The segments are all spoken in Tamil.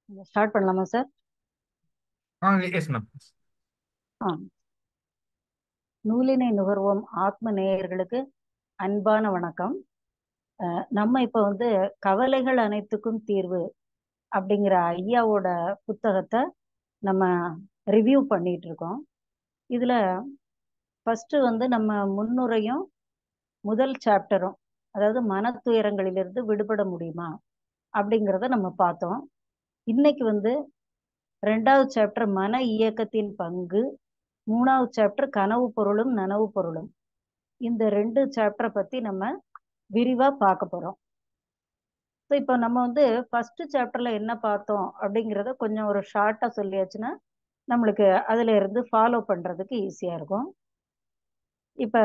ஸ்டார்ட் பண்ணலாமா சார் ஆ எஸ் மேம் ஆ நூலினை நுகர்வோம் ஆத்ம நேயர்களுக்கு அன்பான வணக்கம் அஹ் நம்ம இப்ப வந்து கவலைகள் அனைத்துக்கும் தீர்வு அப்படிங்கிற ஐயாவோட புத்தகத்தை நம்ம ரிவ்யூ பண்ணிட்டு இருக்கோம் இதுல ஃபர்ஸ்ட் வந்து நம்ம முன்னுரையும் முதல் சாப்டரும் அதாவது மனத்துயரங்களிலிருந்து விடுபட முடியுமா அப்படிங்கிறத நம்ம பார்த்தோம் இன்னைக்கு வந்து ரெண்டாவது சாப்டர் மன இயக்கத்தின் பங்கு மூணாவது சாப்டர் கனவு பொருளும் நனவு பொருளும் இந்த ரெண்டு சாப்டரை பத்தி நம்ம விரிவா பார்க்க போறோம் ஸோ இப்போ நம்ம வந்து ஃபர்ஸ்ட் சாப்டர்ல என்ன பார்த்தோம் அப்படிங்கிறத கொஞ்சம் ஒரு ஷார்ட்டா சொல்லியாச்சுன்னா நம்மளுக்கு அதுல இருந்து ஃபாலோ பண்றதுக்கு ஈஸியா இருக்கும் இப்போ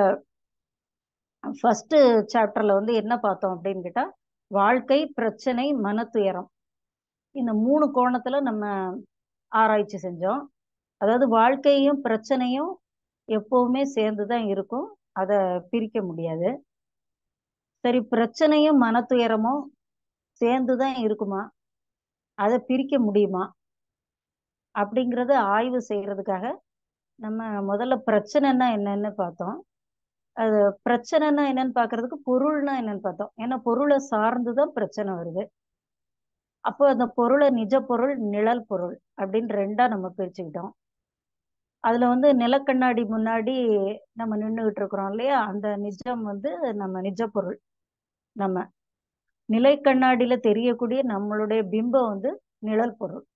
ஃபர்ஸ்ட் சாப்டர்ல வந்து என்ன பார்த்தோம் அப்படின்னு கேட்டா வாழ்க்கை பிரச்சனை மனத்துயரம் இந்த மூணு கோணத்துல நம்ம ஆராய்ச்சி செஞ்சோம் அதாவது வாழ்க்கையும் பிரச்சனையும் எப்பவுமே சேர்ந்து தான் இருக்கும் அதை பிரிக்க முடியாது சரி பிரச்சனையும் மனத்துயரமும் சேர்ந்து தான் இருக்குமா அதை பிரிக்க முடியுமா அப்படிங்கிறத ஆய்வு செய்யறதுக்காக நம்ம முதல்ல பிரச்சனைன்னா என்னன்னு பார்த்தோம் அது பிரச்சனைனா என்னன்னு பார்க்கறதுக்கு பொருள்னா என்னன்னு பார்த்தோம் ஏன்னா பொருளை சார்ந்துதான் பிரச்சனை வருது அப்போ அந்த பொருளை நிஜ பொருள் நிழல் பொருள் அப்படின்னு ரெண்டா நம்ம பிரிச்சுக்கிட்டோம் அதுல வந்து நிலக்கண்ணாடி முன்னாடி நம்ம நின்றுகிட்டு இருக்கிறோம் இல்லையா அந்த நிஜம் வந்து நம்ம நிஜ பொருள் நம்ம நிலை கண்ணாடியில தெரியக்கூடிய நம்மளுடைய பிம்பம் வந்து நிழல் பொருள்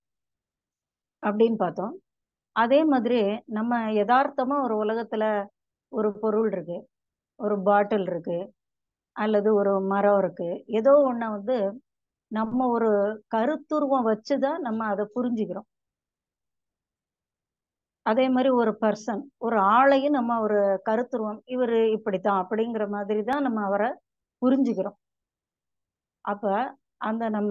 அப்படின்னு பார்த்தோம் அதே மாதிரி நம்ம யதார்த்தமா ஒரு உலகத்துல ஒரு பொருள் இருக்கு ஒரு பாட்டில் இருக்கு அல்லது ஒரு மரம் இருக்கு ஏதோ ஒண்ண வந்து நம்ம ஒரு கருத்துருவம் வச்சுதான் நம்ம அதை புரிஞ்சுக்கிறோம் அதே மாதிரி ஒரு பர்சன் ஒரு ஆளையும் நம்ம ஒரு கருத்துருவம் இவர் இப்படித்தான் அப்படிங்கிற மாதிரி தான் நம்ம அவரை புரிஞ்சுக்கிறோம் அப்ப அந்த நம்ம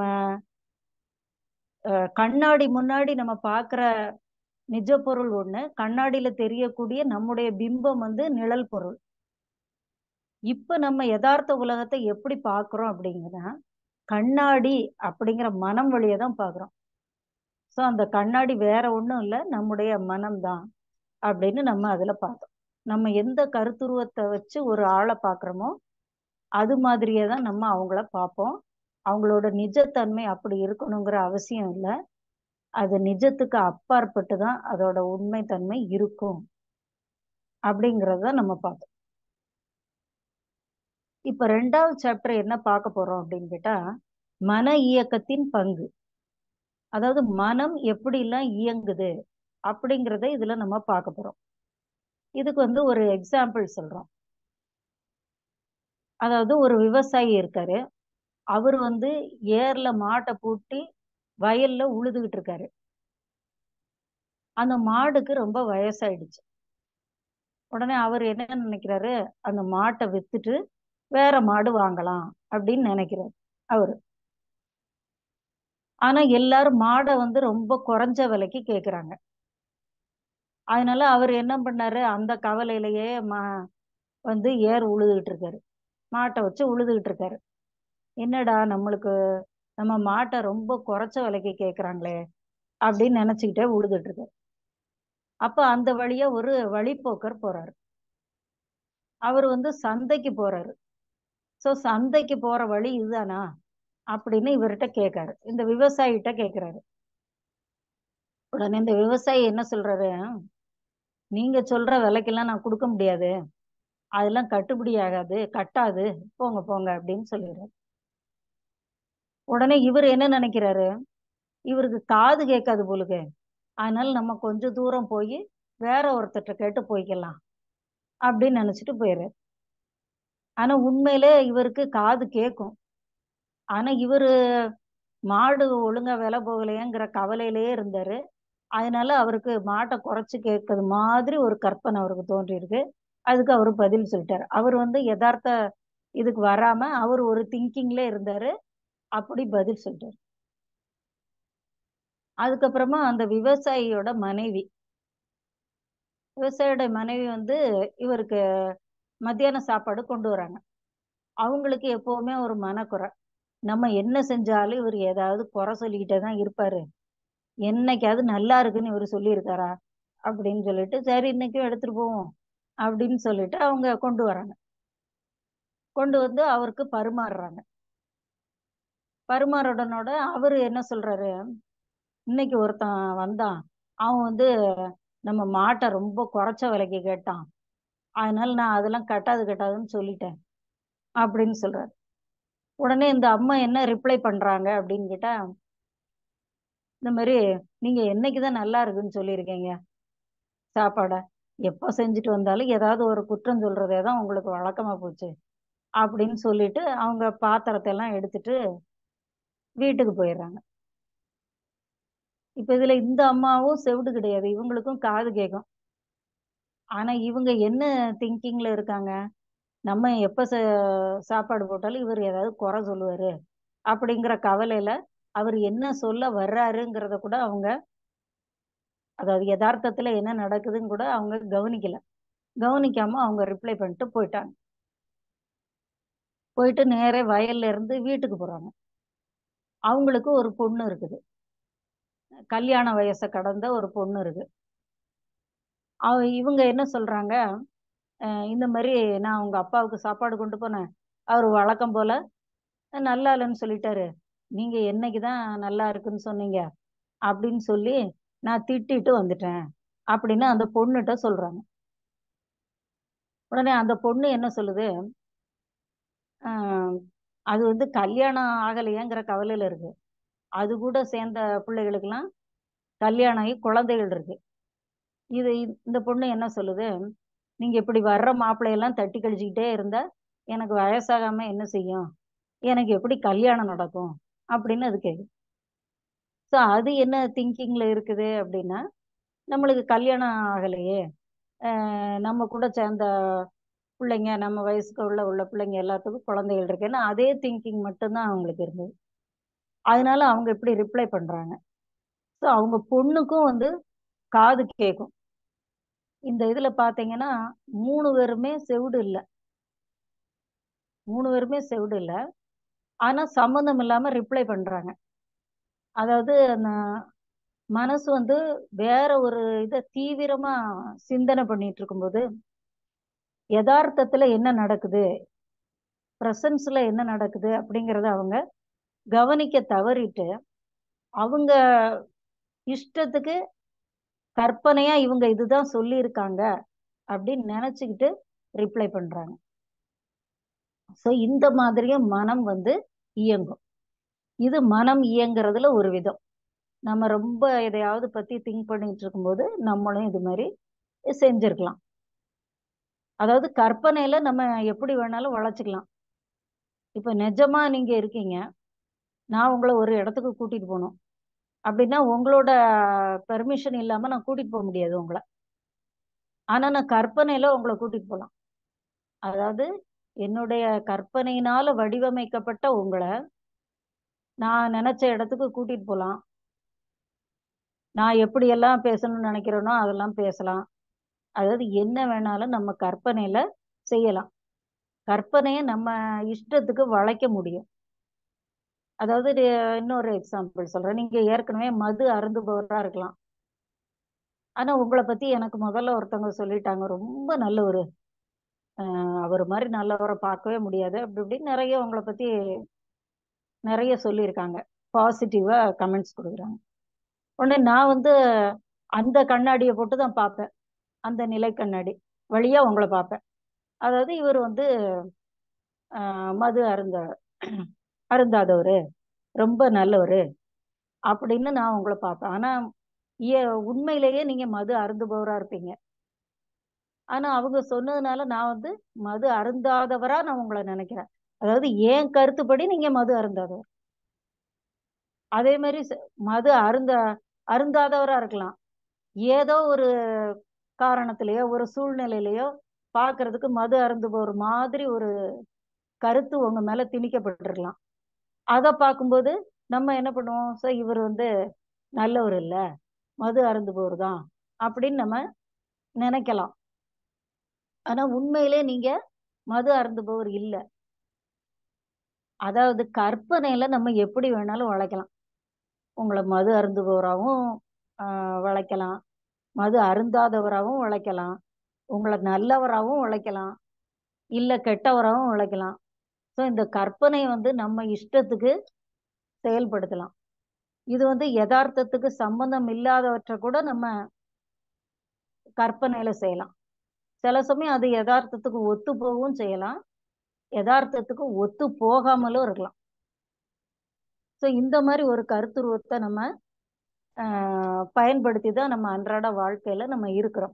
கண்ணாடி முன்னாடி நம்ம பார்க்குற நிஜ பொருள் ஒண்ணு கண்ணாடியில தெரியக்கூடிய நம்முடைய பிம்பம் வந்து நிழல் பொருள் இப்ப நம்ம யதார்த்த உலகத்தை எப்படி பார்க்கிறோம் அப்படிங்கன்னா கண்ணாடி அப்படிங்கிற மனம் வழியை தான் பார்க்குறோம் ஸோ அந்த கண்ணாடி வேற ஒன்றும் இல்லை நம்முடைய மனம்தான் அப்படின்னு நம்ம அதில் பார்த்தோம் நம்ம எந்த கருத்துருவத்தை வச்சு ஒரு ஆளை பார்க்குறோமோ அது மாதிரியே தான் நம்ம அவங்கள பார்ப்போம் அவங்களோட நிஜத்தன்மை அப்படி இருக்கணுங்கிற அவசியம் இல்லை அது நிஜத்துக்கு அப்பாற்பட்டு தான் அதோட உண்மைத்தன்மை இருக்கும் அப்படிங்கிறத நம்ம பார்த்தோம் இப்ப ரெண்டாவது சாப்டர் என்ன பார்க்க போறோம் அப்படின்னு கேட்டா மன இயக்கத்தின் பங்கு அதாவது மனம் எப்படிலாம் இயங்குது அப்படிங்கிறத இதுல நம்ம பார்க்க போறோம் இதுக்கு வந்து ஒரு எக்ஸாம்பிள் சொல்றோம் அதாவது ஒரு விவசாயி இருக்காரு அவர் வந்து ஏர்ல மாட்டை பூட்டி வயல்ல உழுதுகிட்டு இருக்காரு அந்த மாடுக்கு ரொம்ப வயசாயிடுச்சு உடனே அவர் என்ன நினைக்கிறாரு அந்த மாட்டை வித்துட்டு வேற மாடு வாங்கலாம் அப்படின்னு நினைக்கிறாரு அவரு ஆனா எல்லாரும் மாடை வந்து ரொம்ப குறைஞ்ச விலைக்கு கேக்குறாங்க அதனால அவர் என்ன பண்ணாரு அந்த கவலையிலேயே மா வந்து ஏர் உழுதுகிட்டு இருக்காரு மாட்டை வச்சு உழுதுகிட்டு இருக்காரு என்னடா நம்மளுக்கு நம்ம மாட்டை ரொம்ப குறைச்ச விலைக்கு கேட்குறாங்களே அப்படின்னு நினச்சிக்கிட்டே உழுதுட்டு இருக்காரு அப்போ அந்த வழியா ஒரு வழிப்போக்கர் போறாரு அவர் வந்து சந்தைக்கு போறாரு ஸோ சந்தைக்கு போற வழி இதுதானா அப்படின்னு இவர்கிட்ட கேட்காரு இந்த விவசாயிகிட்ட கேட்கிறாரு உடனே இந்த விவசாயி என்ன சொல்றாரு நீங்க சொல்ற விலைக்கெல்லாம் நான் கொடுக்க முடியாது அதெல்லாம் கட்டுப்படி ஆகாது கட்டாது போங்க போங்க அப்படின்னு சொல்லிடுறாரு உடனே இவர் என்ன நினைக்கிறாரு இவருக்கு காது கேட்காது போலுக்கு அதனால நம்ம கொஞ்சம் தூரம் போய் வேற ஒருத்தர்கிட்ட கேட்டு போய்க்கலாம் அப்படின்னு நினைச்சிட்டு போயிடுறாரு ஆனா உண்மையிலே இவருக்கு காது கேட்கும் ஆனா இவரு மாடு ஒழுங்கா விலை போகலையேங்கிற கவலையிலேயே இருந்தாரு அதனால அவருக்கு மாட்டை குறைச்சு கேட்கறது மாதிரி ஒரு கற்பனை அவருக்கு தோன்றியிருக்கு அதுக்கு அவர் பதில் சொல்லிட்டாரு அவர் வந்து யதார்த்த இதுக்கு வராம அவர் ஒரு திங்கிங்ல இருந்தாரு அப்படி பதில் சொல்லிட்டாரு அதுக்கப்புறமா அந்த விவசாயியோட மனைவி விவசாயியோட மனைவி வந்து இவருக்கு மத்தியான சாப்பாடு கொண்டு வராங்க அவங்களுக்கு எப்பவுமே ஒரு மனக்குறை நம்ம என்ன செஞ்சாலும் இவர் ஏதாவது குறை சொல்லிக்கிட்டே தான் இருப்பாரு என்னைக்காவது நல்லா இருக்குன்னு இவர் சொல்லியிருக்காரா அப்படின்னு சொல்லிட்டு சரி இன்னைக்கும் எடுத்துட்டு போவோம் அப்படின்னு சொல்லிட்டு அவங்க கொண்டு வராங்க கொண்டு வந்து அவருக்கு பரிமாறுறாங்க பரிமாறுடனோட அவரு என்ன சொல்றாரு இன்னைக்கு ஒருத்தன் வந்தான் அவன் வந்து நம்ம மாட்டை ரொம்ப குறைச்ச விலைக்கு கேட்டான் அதனால நான் அதெல்லாம் கட்டாது கட்டாதுன்னு சொல்லிட்டேன் அப்படின்னு சொல்றாரு உடனே இந்த அம்மா என்ன ரிப்ளை பண்றாங்க அப்படின்னு கேட்டா இந்த மாதிரி நீங்க என்னைக்குதான் நல்லா இருக்குன்னு சொல்லியிருக்கீங்க சாப்பாடை எப்போ செஞ்சுட்டு வந்தாலும் ஏதாவது ஒரு குற்றம் சொல்றதே தான் உங்களுக்கு வழக்கமா போச்சு அப்படின்னு சொல்லிட்டு அவங்க பாத்திரத்தை எல்லாம் எடுத்துட்டு வீட்டுக்கு போயிடுறாங்க இப்ப இதுல இந்த அம்மாவும் செவிடு கிடையாது இவங்களுக்கும் காது கேட்கும் ஆனா இவங்க என்ன திங்கிங்ல இருக்காங்க நம்ம எப்ப சாப்பாடு போட்டாலும் இவர் ஏதாவது குறை சொல்லுவாரு அப்படிங்கிற கவலையில அவர் என்ன சொல்ல வர்றாருங்கிறத கூட அவங்க அதாவது யதார்த்தத்துல என்ன நடக்குதுன்னு கூட அவங்க கவனிக்கல கவனிக்காம அவங்க ரிப்ளை பண்ணிட்டு போயிட்டாங்க போயிட்டு நேரே வயல்ல இருந்து வீட்டுக்கு போறாங்க அவங்களுக்கு ஒரு பொண்ணு இருக்குது கல்யாண வயசை கடந்த ஒரு பொண்ணு இருக்கு அவ இவங்க என்ன சொல்றாங்க இந்த மாதிரி நான் உங்க அப்பாவுக்கு சாப்பாடு கொண்டு போனேன் அவர் வழக்கம் போல நல்லா இல்லைன்னு சொல்லிட்டாரு நீங்க என்னைக்குதான் நல்லா இருக்குன்னு சொன்னீங்க அப்படின்னு சொல்லி நான் திட்டிட்டு வந்துட்டேன் அப்படின்னு அந்த பொண்ணுகிட்ட சொல்றாங்க உடனே அந்த பொண்ணு என்ன சொல்லுது அது வந்து கல்யாணம் ஆகலையேங்கிற கவலையில இருக்கு அது கூட சேர்ந்த பிள்ளைகளுக்கெல்லாம் கல்யாணம் ஆகி குழந்தைகள் இருக்கு இது இந்த பொண்ணு என்ன சொல்லுது நீங்க இப்படி வர்ற மாப்பிள்ளையெல்லாம் தட்டி கழிச்சுக்கிட்டே இருந்தா எனக்கு வயசாகாம என்ன செய்யும் எனக்கு எப்படி கல்யாணம் நடக்கும் அப்படின்னு அது கேட்குது ஸோ அது என்ன திங்கிங்ல இருக்குது அப்படின்னா நம்மளுக்கு கல்யாணம் ஆகலையே நம்ம கூட சேர்ந்த பிள்ளைங்க நம்ம வயசுக்கு உள்ள உள்ள பிள்ளைங்க எல்லாத்துக்கும் குழந்தைகள் இருக்குன்னா அதே திங்கிங் மட்டும்தான் அவங்களுக்கு இருந்தது அதனால அவங்க இப்படி ரிப்ளை பண்றாங்க ஸோ அவங்க பொண்ணுக்கும் வந்து காது கேட்கும் இந்த இதுல பாத்தீங்கன்னா மூணு பேருமே செவிடு இல்லை மூணு பேருமே செவிடு இல்லை ஆனா சம்மந்தம் இல்லாம ரிப்ளை பண்றாங்க அதாவது அந்த மனசு வந்து வேற ஒரு இதை தீவிரமா சிந்தனை பண்ணிட்டு இருக்கும்போது யதார்த்தத்துல என்ன நடக்குது ப்ரெசன்ஸ்ல என்ன நடக்குது அப்படிங்கிறத அவங்க கவனிக்க தவறிட்டு அவங்க இஷ்டத்துக்கு கற்பனையா இவங்க இதுதான் சொல்லியிருக்காங்க அப்படின்னு நினைச்சுக்கிட்டு ரிப்ளை பண்றாங்க ஸோ இந்த மாதிரியும் மனம் வந்து இயங்கும் இது மனம் இயங்குறதுல ஒரு விதம் நம்ம ரொம்ப எதையாவது பத்தி திங்க் பண்ணிட்டு இருக்கும்போது நம்மளும் இது மாதிரி செஞ்சிருக்கலாம் அதாவது கற்பனையில நம்ம எப்படி வேணாலும் வளைச்சிக்கலாம் இப்ப நிஜமா நீங்க இருக்கீங்க நான் உங்களை ஒரு இடத்துக்கு கூட்டிட்டு போகணும் அப்படின்னா உங்களோட பெர்மிஷன் இல்லாம நான் கூட்டிட்டு போக முடியாது உங்களை ஆனா நான் கற்பனையில உங்களை கூட்டிட்டு போகலாம் அதாவது என்னுடைய கற்பனையினால வடிவமைக்கப்பட்ட உங்களை நான் நினைச்ச இடத்துக்கு கூட்டிட்டு போகலாம் நான் எப்படியெல்லாம் பேசணும்னு நினைக்கிறேனோ அதெல்லாம் பேசலாம் அதாவது என்ன வேணாலும் நம்ம கற்பனையில செய்யலாம் கற்பனையை நம்ம இஷ்டத்துக்கு வளைக்க முடியும் அதாவது இன்னொரு எக்ஸாம்பிள் சொல்றேன் நீங்க ஏற்கனவே மது அருந்துபவரா இருக்கலாம் ஆனா உங்களை பத்தி எனக்கு முதல்ல ஒருத்தவங்க சொல்லிட்டாங்க ரொம்ப நல்லவர் அவர் மாதிரி நல்லவரை பார்க்கவே முடியாது அப்படி இப்படி நிறைய உங்களை பத்தி நிறைய சொல்லியிருக்காங்க பாசிட்டிவா கமெண்ட்ஸ் கொடுக்குறாங்க உடனே நான் வந்து அந்த கண்ணாடியை போட்டு தான் பார்ப்பேன் அந்த நிலை கண்ணாடி வழியா உங்களை பார்ப்பேன் அதாவது இவர் வந்து மது அருந்த அருந்தாதவர் ரொம்ப நல்லவர் அப்படின்னு நான் உங்களை பார்ப்பேன் ஆனா உண்மையிலேயே நீங்க மது அருந்துபவரா இருப்பீங்க ஆனா அவங்க சொன்னதுனால நான் வந்து மது அருந்தாதவரா நான் உங்களை நினைக்கிறேன் அதாவது ஏன் கருத்துப்படி நீங்க மது அருந்தாதவர் அதே மாதிரி மது அருந்த அருந்தாதவரா இருக்கலாம் ஏதோ ஒரு காரணத்திலேயோ ஒரு சூழ்நிலையிலையோ பார்க்கறதுக்கு மது அருந்துபவர் மாதிரி ஒரு கருத்து உங்க மேல திணிக்கப்பட்டிருக்கலாம் அதை பார்க்கும்போது நம்ம என்ன பண்ணுவோம் ஸோ இவர் வந்து நல்லவர் இல்லை மது அருந்துபவர் தான் அப்படின்னு நம்ம நினைக்கலாம் ஆனா உண்மையிலே நீங்க மது அருந்துபவர் இல்லை அதாவது கற்பனையில நம்ம எப்படி வேணாலும் வளைக்கலாம் உங்களை மது அருந்துபவராகவும் ஆஹ், வளைக்கலாம் மது அருந்தாதவராகவும் வளைக்கலாம் உங்களை நல்லவராகவும் வளைக்கலாம் இல்ல கெட்டவராகவும் வளைக்கலாம் ஸோ இந்த கற்பனை வந்து நம்ம இஷ்டத்துக்கு செயல்படுத்தலாம் இது வந்து யதார்த்தத்துக்கு சம்பந்தம் இல்லாதவற்றை கூட நம்ம கற்பனையில செய்யலாம் சில சமயம் அது யதார்த்தத்துக்கு ஒத்து போகவும் செய்யலாம் யதார்த்தத்துக்கு ஒத்து போகாமலும் இருக்கலாம் ஸோ இந்த மாதிரி ஒரு கருத்துருவத்தை நம்ம ஆஹ், பயன்படுத்தி தான் நம்ம அன்றாட வாழ்க்கையில நம்ம இருக்கிறோம்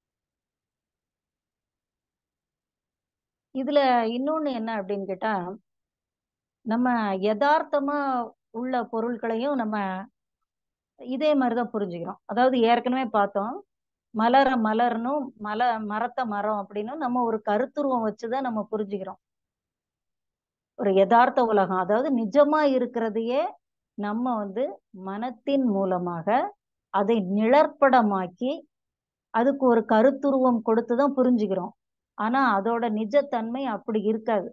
இதுல இன்னொன்னு என்ன அப்படின்னு கேட்டா நம்ம யதார்த்தமா உள்ள பொருட்களையும் நம்ம இதே மாதிரிதான் புரிஞ்சுக்கிறோம் அதாவது ஏற்கனவே பார்த்தோம் மலர மலர்னும் மல மரத்த மரம் அப்படின்னு நம்ம ஒரு கருத்துருவம் வச்சுதான் நம்ம புரிஞ்சுக்கிறோம் ஒரு யதார்த்த உலகம் அதாவது நிஜமா இருக்கிறதையே நம்ம வந்து மனத்தின் மூலமாக அதை நிழற்படமாக்கி அதுக்கு ஒரு கருத்துருவம் கொடுத்து தான் புரிஞ்சுக்கிறோம் ஆனா அதோட நிஜத்தன்மை அப்படி இருக்காது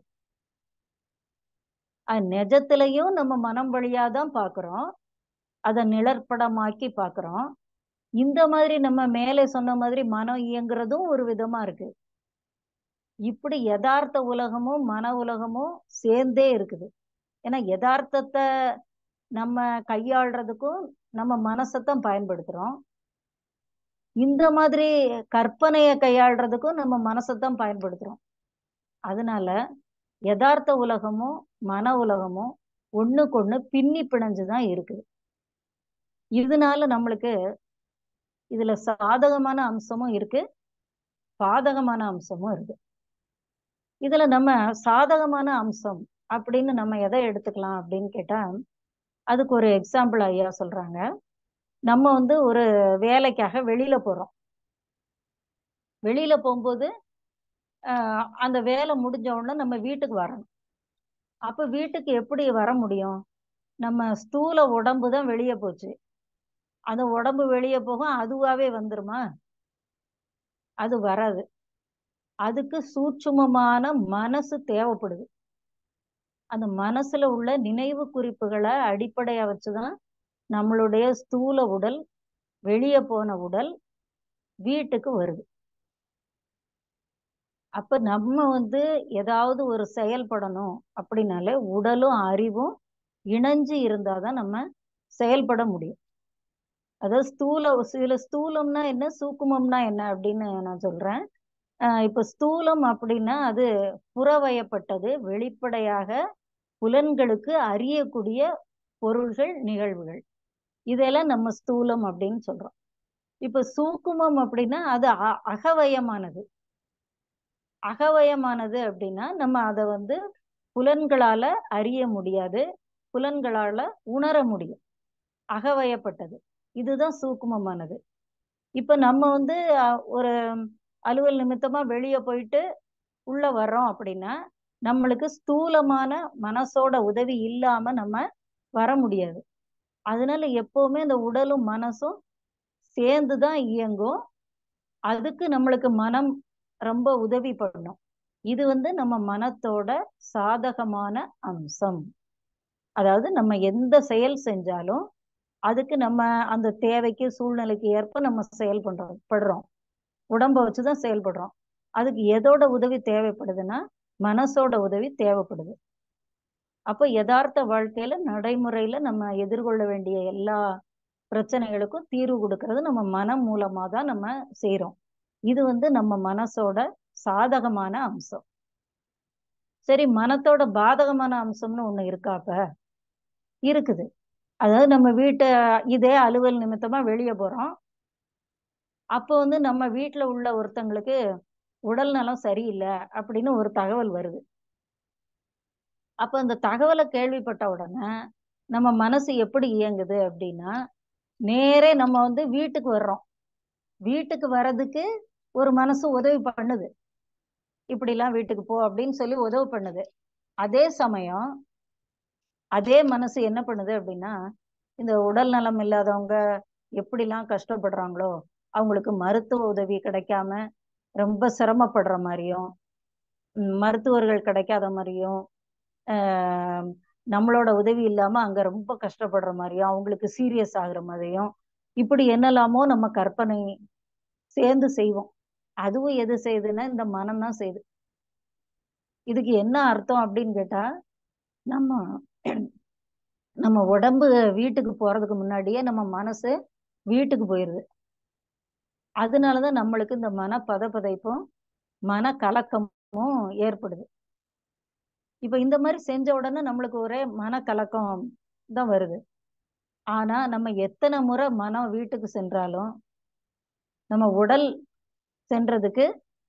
அது நிஜத்திலையும் நம்ம மனம் வழியா தான் பார்க்கிறோம் அதை நிழற்படமாக்கி பார்க்கிறோம் இந்த மாதிரி நம்ம மேலே சொன்ன மாதிரி மனம் இயங்குறதும் ஒரு விதமா இருக்கு இப்படி யதார்த்த உலகமும் மன உலகமும் சேர்ந்தே இருக்குது ஏன்னா யதார்த்தத்தை நம்ம கையாளுறதுக்கும் நம்ம மனசைத்தான் பயன்படுத்துறோம் இந்த மாதிரி கற்பனையை கையாளுறதுக்கும் நம்ம மனசைத்தான் பயன்படுத்துறோம் அதனால யதார்த்த உலகமும் மன உலகமும் ஒண்ணுக்கொண்ணு பின்னி பிணைஞ்சுதான் இருக்குது இதனால நம்மளுக்கு இதுல சாதகமான அம்சமும் இருக்கு பாதகமான அம்சமும் இருக்கு இதுல நம்ம சாதகமான அம்சம் அப்படின்னு நம்ம எதை எடுத்துக்கலாம் அப்படின்னு கேட்டா அதுக்கு ஒரு எக்ஸாம்பிள் ஐயா சொல்றாங்க நம்ம வந்து ஒரு வேலைக்காக வெளியில போறோம் வெளியில போகும்போது ஆஹ் அந்த வேலை முடிஞ்ச உடனே நம்ம வீட்டுக்கு வரணும் அப்ப வீட்டுக்கு எப்படி வர முடியும் நம்ம ஸ்தூல உடம்பு தான் வெளியே போச்சு அந்த உடம்பு வெளியே போகும் அதுவாவே வந்துருமா அது வராது அதுக்கு சூட்சுமமான மனசு தேவைப்படுது அந்த மனசுல உள்ள நினைவு குறிப்புகளை அடிப்படையா வச்சுதான் நம்மளுடைய ஸ்தூல உடல் வெளியே போன உடல் வீட்டுக்கு வருது அப்ப நம்ம வந்து ஏதாவது ஒரு செயல்படணும் அப்படின்னாலே உடலும் அறிவும் இணைஞ்சு இருந்தாதான் நம்ம செயல்பட முடியும் அதாவது ஸ்தூல சில ஸ்தூலம்னா என்ன சூக்குமம்னா என்ன அப்படின்னு நான் சொல்றேன் ஆஹ் இப்ப ஸ்தூலம் அப்படின்னா அது புறவயப்பட்டது வெளிப்படையாக புலன்களுக்கு அறியக்கூடிய பொருள்கள் நிகழ்வுகள் இதெல்லாம் நம்ம ஸ்தூலம் அப்படின்னு சொல்றோம் இப்ப சூக்குமம் அப்படின்னா அது அ- அகவயமானது அகவயமானது அப்படின்னா நம்ம அதை வந்து புலன்களால அறிய முடியாது புலன்களால உணர முடியும் அகவயப்பட்டது இதுதான் சூக்குமமானது இப்ப நம்ம வந்து அஹ், ஒரு அலுவல் நிமித்தமா வெளியே போயிட்டு உள்ள வர்றோம் அப்படின்னா நம்மளுக்கு ஸ்தூலமான மனசோட உதவி இல்லாம நம்ம வர முடியாது அதனால எப்பவுமே இந்த உடலும் மனசும் சேர்ந்து தான் இயங்கும் அதுக்கு நம்மளுக்கு மனம் ரொம்ப உதவி பண்ணும் இது வந்து நம்ம மனத்தோட சாதகமான அம்சம் அதாவது நம்ம எந்த செயல் செஞ்சாலும் அதுக்கு நம்ம அந்த தேவைக்கு சூழ்நிலைக்கு ஏற்ப நம்ம செயல் பண்றோம் படுறோம் உடம்ப வச்சுதான் செயல்படுறோம் அதுக்கு எதோட உதவி தேவைப்படுதுன்னா மனசோட உதவி தேவைப்படுது அப்போ யதார்த்த வாழ்க்கையில நடைமுறையில நம்ம எதிர்கொள்ள வேண்டிய எல்லா பிரச்சனைகளுக்கும் தீர்வு கொடுக்கறது நம்ம மனம் மூலமா தான் நம்ம செய்றோம் இது வந்து நம்ம மனசோட சாதகமான அம்சம் சரி மனத்தோட பாதகமான அம்சம்னு ஒண்ணு இருக்கா அப்ப இருக்குது அதாவது நம்ம வீட்டை இதே அலுவல் நிமித்தமா வெளியே போறோம் அப்போ வந்து நம்ம வீட்டுல உள்ள ஒருத்தங்களுக்கு உடல் நலம் சரியில்லை அப்படின்னு ஒரு தகவல் வருது அப்ப அந்த தகவலை கேள்விப்பட்ட உடனே நம்ம மனசு எப்படி இயங்குது அப்படின்னா நேரே நம்ம வந்து வீட்டுக்கு வர்றோம் வீட்டுக்கு வர்றதுக்கு ஒரு மனசு உதவி பண்ணுது இப்படிலாம் வீட்டுக்கு போ அப்படின்னு சொல்லி உதவி பண்ணுது அதே சமயம் அதே மனசு என்ன பண்ணுது அப்படின்னா இந்த உடல் நலம் இல்லாதவங்க எப்படிலாம் கஷ்டப்படுறாங்களோ அவங்களுக்கு மருத்துவ உதவி கிடைக்காம ரொம்ப சிரமப்படுற மாதிரியும் ம், மருத்துவர்கள் கிடைக்காத மாதிரியும் ஆஹ் நம்மளோட உதவி இல்லாம அங்க ரொம்ப கஷ்டப்படுற மாதிரியும் அவங்களுக்கு சீரியஸ் ஆகுற மாதிரியும் இப்படி என்னெல்லாமோ நம்ம கற்பனை சேர்ந்து செய்வோம் அதுவும் எது செய்யுதுன்னா இந்த மனம் தான் செய்யுது இதுக்கு என்ன அர்த்தம் அப்படின்னு கேட்டா நம்ம நம்ம உடம்பு வீட்டுக்கு போறதுக்கு முன்னாடியே நம்ம மனசு வீட்டுக்கு போயிருது அதனாலதான் நம்மளுக்கு இந்த மன பதப்பதைப்பும் மன கலக்கமும் ஏற்படுது இப்ப இந்த மாதிரி செஞ்ச உடனே நம்மளுக்கு ஒரே மன கலக்கம் தான் வருது ஆனா நம்ம எத்தனை முறை மனம் வீட்டுக்கு சென்றாலும் நம்ம உடல் சென்றதுக்கு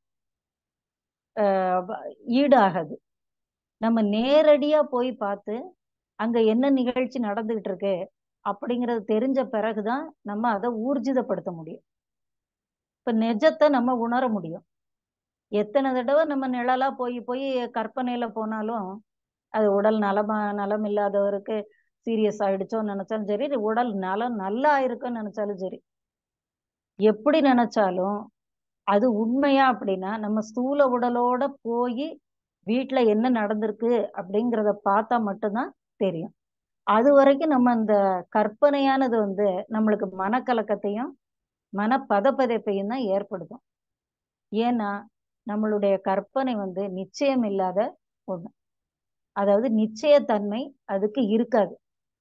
ஈடு ஆகாது நம்ம நேரடியா போய் பார்த்து அங்க என்ன நிகழ்ச்சி நடந்துகிட்டு இருக்கு அப்படிங்கறது தெரிஞ்ச பிறகுதான் நம்ம அதை ஊர்ஜிதப்படுத்த முடியும் இப்ப நிஜத்தை நம்ம உணர முடியும் எத்தனை தடவை நம்ம நிழலா போய் போய் கற்பனையில போனாலும் அது உடல் நலமா நலம் இல்லாதவருக்கு சீரியஸ் ஆயிடுச்சோன்னு நினைச்சாலும் சரி உடல் நலம் நல்லா ஆயிருக்குன்னு நினைச்சாலும் சரி எப்படி நினைச்சாலும் அது உண்மையா அப்படின்னா நம்ம ஸ்தூல உடலோட போய் வீட்டுல என்ன நடந்திருக்கு அப்படிங்கிறத பார்த்தா மட்டும்தான் தெரியும் அது வரைக்கும் நம்ம இந்த கற்பனையானது வந்து நம்மளுக்கு மனக்கலக்கத்தையும் மன பதப்பதைப்பையும் தான் ஏற்படுத்தும் ஏன்னா நம்மளுடைய கற்பனை வந்து நிச்சயம் இல்லாத ஒண்ணு அதாவது நிச்சயத்தன்மை அதுக்கு இருக்காது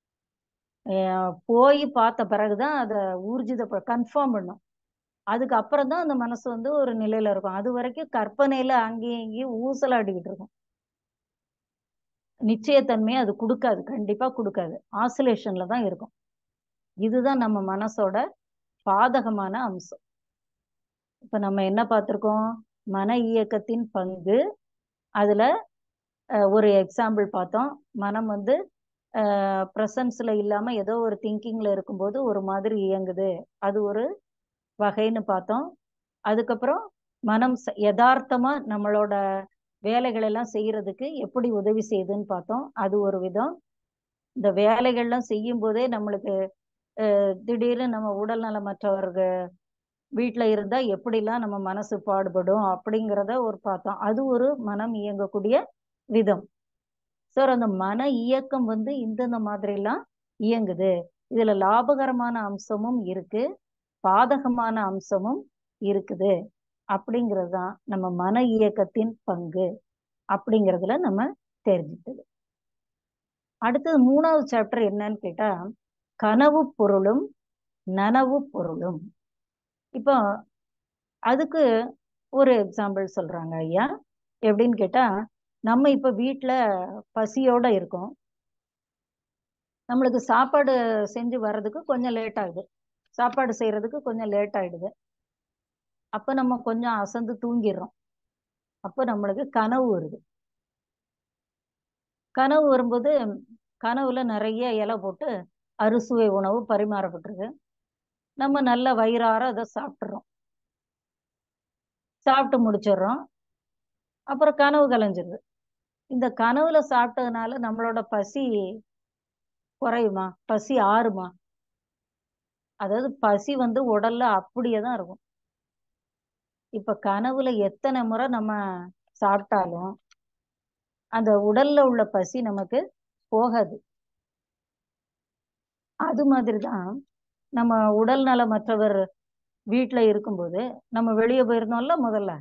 போய் பார்த்த பிறகுதான் அதை ஊர்ஜித கன்ஃபார்ம் பண்ணும் அதுக்கு அப்புறம் தான் அந்த மனசு வந்து ஒரு நிலையில இருக்கும் அது வரைக்கும் கற்பனையில அங்கேயும் இங்கேயும் ஊசலாடிக்கிட்டு இருக்கும் நிச்சயத்தன்மையை அது கொடுக்காது கண்டிப்பா கொடுக்காது ஆசிலேஷன்ல தான் இருக்கும் இதுதான் நம்ம மனசோட பாதகமான அம்சம் இப்ப நம்ம என்ன பார்த்திருக்கோம் மன இயக்கத்தின் பங்கு அதுல ஒரு எக்ஸாம்பிள் பார்த்தோம் மனம் வந்து ப்ரெசன்ஸ்ல இல்லாம ஏதோ ஒரு திங்கிங்ல இருக்கும்போது ஒரு மாதிரி இயங்குது அது ஒரு வகைன்னு பார்த்தோம் அதுக்கப்புறம் மனம் யதார்த்தமா நம்மளோட வேலைகள் எல்லாம் செய்யறதுக்கு எப்படி உதவி செய்யுதுன்னு பார்த்தோம் அது ஒரு விதம் இந்த வேலைகள்லாம் செய்யும் போதே நம்மளுக்கு திடீர்னு நம்ம உடல் நலமற்றவர்கள் வீட்டுல இருந்தா எப்படிலாம் நம்ம மனசு பாடுபடும் அப்படிங்கிறத ஒரு பார்த்தோம் அது ஒரு மனம் இயங்கக்கூடிய விதம் சார் அந்த மன இயக்கம் வந்து இந்தந்த மாதிரிலாம் இயங்குது இதுல லாபகரமான அம்சமும் இருக்கு பாதகமான அம்சமும் இருக்குது அப்படிங்கிறது தான் நம்ம மன இயக்கத்தின் பங்கு அப்படிங்கிறதுல நம்ம தெரிஞ்சுட்டது அடுத்தது மூணாவது சாப்டர் என்னன்னு கேட்டா கனவு பொருளும் நனவு பொருளும் இப்போ அதுக்கு ஒரு எக்ஸாம்பிள் சொல்றாங்க ஐயா எப்படின்னு கேட்டா நம்ம இப்ப வீட்டுல பசியோட இருக்கோம் நம்மளுக்கு சாப்பாடு செஞ்சு வர்றதுக்கு கொஞ்சம் லேட் ஆகுது சாப்பாடு செய்யறதுக்கு கொஞ்சம் லேட் ஆயிடுது அப்ப நம்ம கொஞ்சம் அசந்து தூங்கிடுறோம் அப்ப நம்மளுக்கு கனவு வருது கனவு வரும்போது கனவுல நிறைய இலை போட்டு அறுசுவை உணவு பரிமாறப்பட்டிருக்கு நம்ம நல்ல வயிறார அதை சாப்பிட்றோம் சாப்பிட்டு முடிச்சிடுறோம் அப்புறம் கனவு கலைஞ்சிருது இந்த கனவுல சாப்பிட்டதுனால நம்மளோட பசி குறையுமா பசி ஆறுமா அதாவது பசி வந்து உடல்ல அப்படியே தான் இருக்கும் இப்ப கனவுல எத்தனை முறை நம்ம சாப்பிட்டாலும் அந்த உடல்ல உள்ள பசி நமக்கு போகாது அது மாதிரிதான் நம்ம உடல் நலமற்றவர் வீட்டுல இருக்கும்போது நம்ம வெளியே போயிருந்தோம்ல முதல்ல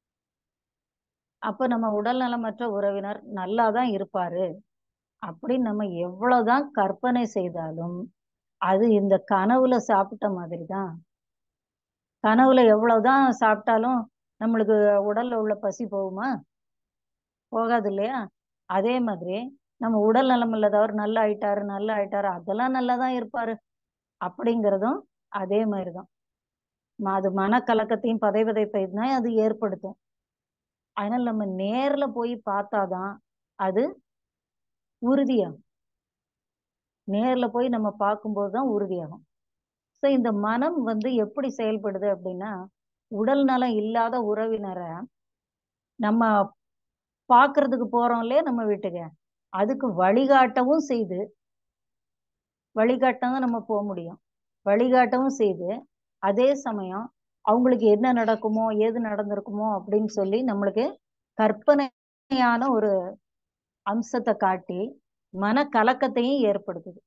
அப்ப நம்ம உடல் நலமற்ற உறவினர் நல்லா தான் இருப்பாரு அப்படின்னு நம்ம எவ்வளவுதான் கற்பனை செய்தாலும் அது இந்த கனவுல சாப்பிட்ட மாதிரி தான் கனவுல எவ்வளவுதான் சாப்பிட்டாலும் நம்மளுக்கு உடல்ல உள்ள பசி போகுமா போகாது இல்லையா அதே மாதிரி நம்ம உடல் நலம் இல்லாதவர் நல்லா ஆயிட்டாரு நல்லா ஆயிட்டாரு அதெல்லாம் நல்லா தான் இருப்பாரு அப்படிங்கிறதும் அதே மாதிரிதான் அது மனக்கலக்கத்தையும் பதைவதைப்பையும் தான் அது ஏற்படுத்தும் அதனால நம்ம நேர்ல போய் பார்த்தாதான் அது உறுதியாகும் நேர்ல போய் நம்ம பார்க்கும்போது தான் உறுதியாகும் ஸோ இந்த மனம் வந்து எப்படி செயல்படுது அப்படின்னா உடல் நலம் இல்லாத உறவினரை நம்ம பார்க்கறதுக்கு போறோம் இல்லையா நம்ம வீட்டுக்கு அதுக்கு வழிகாட்டவும் செய்து வழிகாட்டம் தான் நம்ம போக முடியும் வழிகாட்டவும் செய்து அதே சமயம் அவங்களுக்கு என்ன நடக்குமோ ஏது நடந்திருக்குமோ அப்படின்னு சொல்லி நம்மளுக்கு கற்பனையான ஒரு அம்சத்தை காட்டி மன கலக்கத்தையும் ஏற்படுத்துது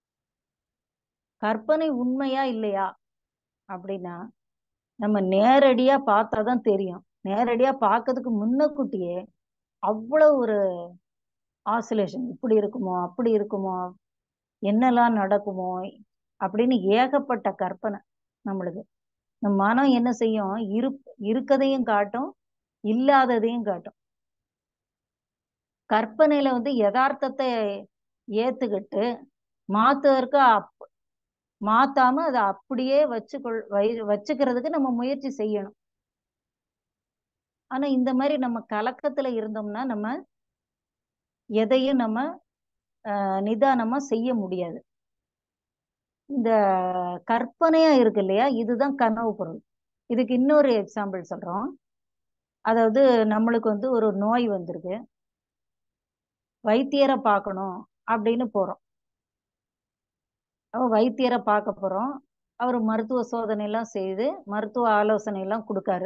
கற்பனை உண்மையா இல்லையா அப்படின்னா நம்ம நேரடியா பார்த்தாதான் தெரியும் நேரடியா பார்க்கறதுக்கு முன்னக்கூட்டியே அவ்வளவு ஒரு ஆசிலேஷன் இப்படி இருக்குமோ அப்படி இருக்குமோ என்னெல்லாம் நடக்குமோ அப்படின்னு ஏகப்பட்ட கற்பனை நம்மளுக்கு நம்ம மனம் என்ன செய்யும் இரு இருக்கதையும் காட்டும் இல்லாததையும் காட்டும் கற்பனையில வந்து யதார்த்தத்தை ஏத்துக்கிட்டு மாத்துவதற்கு அப் மாத்தாம அதை அப்படியே வச்சுக்கொள் வை வச்சுக்கிறதுக்கு நம்ம முயற்சி செய்யணும் ஆனா இந்த மாதிரி நம்ம கலக்கத்துல இருந்தோம்னா நம்ம எதையும் நம்ம ஆஹ் நிதானமா செய்ய முடியாது இந்த கற்பனையா இருக்கு இல்லையா இதுதான் கனவு பொருள் இதுக்கு இன்னொரு எக்ஸாம்பிள் சொல்றோம் அதாவது நம்மளுக்கு வந்து ஒரு நோய் வந்திருக்கு வைத்தியரை பார்க்கணும் அப்படின்னு போறோம் அவ வைத்தியரை பார்க்க போறோம் அவர் மருத்துவ சோதனை எல்லாம் செய்து மருத்துவ ஆலோசனை எல்லாம் கொடுக்காரு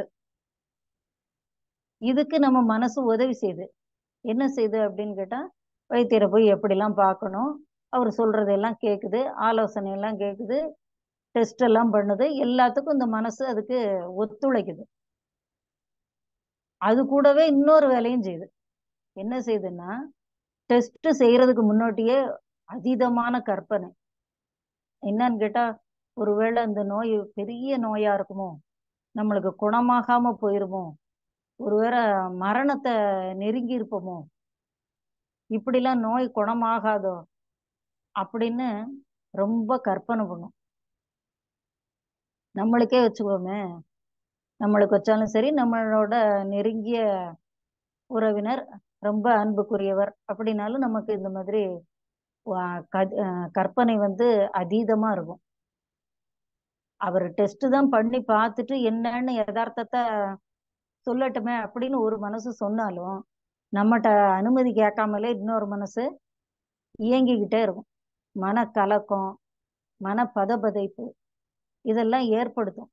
இதுக்கு நம்ம மனசு உதவி செய்யுது என்ன செய்யுது அப்படின்னு கேட்டா வைத்தியரை போய் எப்படிலாம் பார்க்கணும் அவர் சொல்றதெல்லாம் கேட்குது ஆலோசனை எல்லாம் கேட்குது டெஸ்ட் எல்லாம் பண்ணுது எல்லாத்துக்கும் இந்த மனசு அதுக்கு ஒத்துழைக்குது அது கூடவே இன்னொரு வேலையும் செய்யுது என்ன செய்யுதுன்னா டெஸ்ட் செய்யறதுக்கு முன்னாடியே அதீதமான கற்பனை என்னன்னு கேட்டா ஒருவேளை இந்த நோய் பெரிய நோயா இருக்குமோ நம்மளுக்கு குணமாகாம போயிருமோ ஒருவேளை மரணத்தை நெருங்கி இருப்போமோ இப்படிலாம் நோய் குணமாகாதோ அப்படின்னு ரொம்ப கற்பனை பண்ணும் நம்மளுக்கே வச்சுக்கோமே நம்மளுக்கு வச்சாலும் சரி நம்மளோட நெருங்கிய உறவினர் ரொம்ப அன்புக்குரியவர் அப்படின்னாலும் நமக்கு இந்த மாதிரி கற்பனை வந்து அதீதமா இருக்கும் அவர் டெஸ்ட் தான் பண்ணி பார்த்துட்டு என்னன்னு யதார்த்தத்தை சொல்லட்டுமே அப்படின்னு ஒரு மனசு சொன்னாலும் நம்மகிட்ட அனுமதி கேட்காமலே இன்னொரு மனசு இயங்கிக்கிட்டே இருக்கும் மன கலக்கம் மன பதபதைப்பு இதெல்லாம் ஏற்படுத்தும்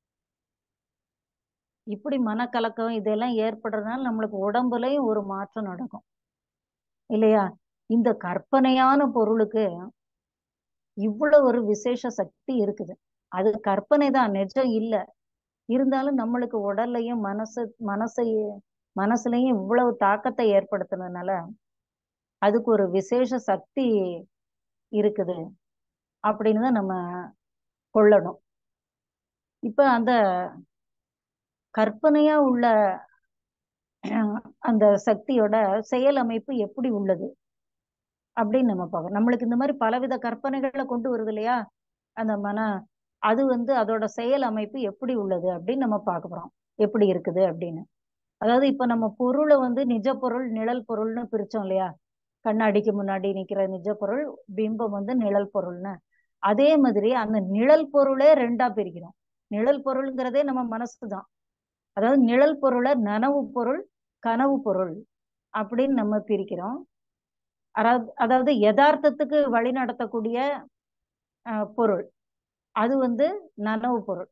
இப்படி மனக்கலக்கம் இதெல்லாம் ஏற்படுறதுனால நம்மளுக்கு உடம்புலயும் ஒரு மாற்றம் நடக்கும் இல்லையா இந்த கற்பனையான பொருளுக்கு இவ்வளவு ஒரு விசேஷ சக்தி இருக்குது அது கற்பனை தான் நிஜம் இல்லை இருந்தாலும் நம்மளுக்கு உடல்லையும் மனசு மனசை மனசுலையும் இவ்வளவு தாக்கத்தை ஏற்படுத்துனதுனால அதுக்கு ஒரு விசேஷ சக்தி இருக்குது அப்படின்னு தான் நம்ம கொள்ளணும் இப்ப அந்த கற்பனையா உள்ள அந்த சக்தியோட செயல் அமைப்பு எப்படி உள்ளது அப்படின்னு நம்ம பார்க்கணும் நம்மளுக்கு இந்த மாதிரி பலவித கற்பனைகளை கொண்டு வருது இல்லையா அந்த மன அது வந்து அதோட செயல் அமைப்பு எப்படி உள்ளது அப்படின்னு நம்ம பார்க்க போறோம் எப்படி இருக்குது அப்படின்னு அதாவது இப்ப நம்ம பொருளை வந்து நிஜ பொருள் நிழல் பொருள்னு பிரிச்சோம் இல்லையா கண்ணாடிக்கு முன்னாடி நிக்கிற நிஜ பொருள் பிம்பம் வந்து நிழல் பொருள்னு அதே மாதிரி அந்த நிழல் பொருளே ரெண்டா பிரிக்கிறோம் நிழல் பொருள்ங்கிறதே நம்ம மனசு தான் அதாவது நிழல் பொருளை நனவு பொருள் கனவு பொருள் அப்படின்னு நம்ம பிரிக்கிறோம் அதாவது அதாவது யதார்த்தத்துக்கு வழி நடத்தக்கூடிய பொருள் அது வந்து நனவு பொருள்